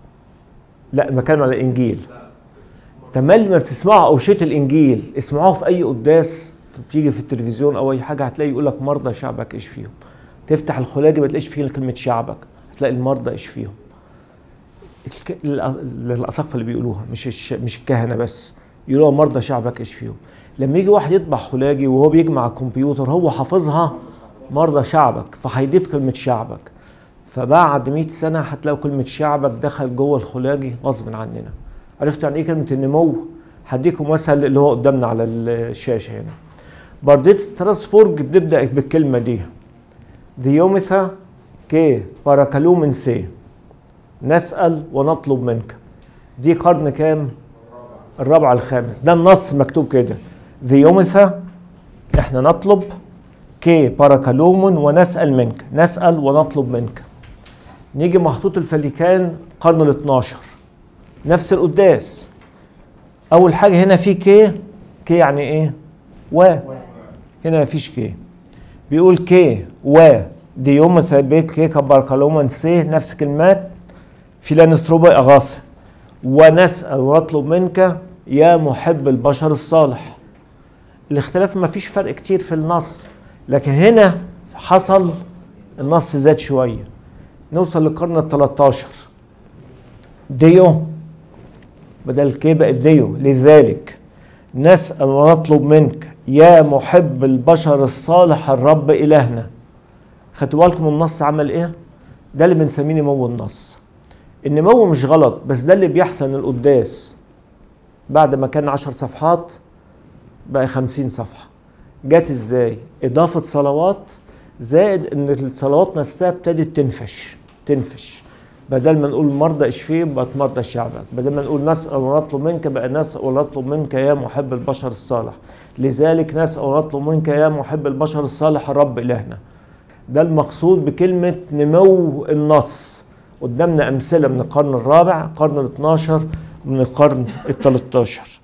لا بتكلم على الانجيل تملي ما تسمعوا اوشيه الانجيل اسمعوه في اي قداس بتيجي في التلفزيون او اي حاجه هتلاقي يقول لك مرضى شعبك اشفيهم تفتح الخلاجي ما تلاقيش فيه كلمه شعبك هتلاقي المرضى اشفيهم الك... الأ- الاساقفه اللي بيقولوها مش الش... مش الكهنه بس يقولوها مرضى شعبك اشفيهم لما يجي واحد يطبع خلاجي وهو بيجمع الكمبيوتر هو حافظها مرضى شعبك فهيضيف كلمه شعبك فبعد 100 سنه هتلاقوا كلمه شعبك دخل جوه الخلاجي غصب عننا عرفتوا يعني ايه كلمه النمو هديكم مثل اللي هو قدامنا على الشاشه هنا برديه ستراسبورج بنبدا بالكلمه دي ديوميثا كي باراكالومن سي نسال ونطلب منك دي قرن كام الرابع الخامس ده النص مكتوب كده ديوميثا احنا نطلب كي باراكالومن ونسال منك نسال ونطلب منك نيجي محطوط الفليكان قرن ال 12 نفس القداس اول حاجه هنا في كي كي يعني ايه و هنا مفيش كي بيقول كي و دي يوم ثابت كي كباركالوما سي نفس كلمات فيلانستروبا اغاث ونسال ونطلب منك يا محب البشر الصالح الاختلاف ما فيش فرق كتير في النص لكن هنا حصل النص زاد شويه نوصل للقرن ال 13 ديو بدل كي بقت ديو لذلك نسأل ونطلب منك يا محب البشر الصالح الرب إلهنا خدتوا بالكم النص عمل إيه؟ ده اللي بنسميه نمو النص النمو مش غلط بس ده اللي بيحسن القداس بعد ما كان عشر صفحات بقى خمسين صفحة جت ازاي؟ إضافة صلوات زائد إن الصلوات نفسها ابتدت تنفش تنفش بدل ما نقول مرضى اشفيهم بقت مرضى شعبك بدل ما نقول نسأل ونطلب منك بقى نسأل ونطلب منك يا محب البشر الصالح لذلك نسأل ونطلب منك يا محب البشر الصالح الرب إلهنا ده المقصود بكلمة نمو النص قدامنا أمثلة من القرن الرابع القرن ال 12 ومن القرن ال 13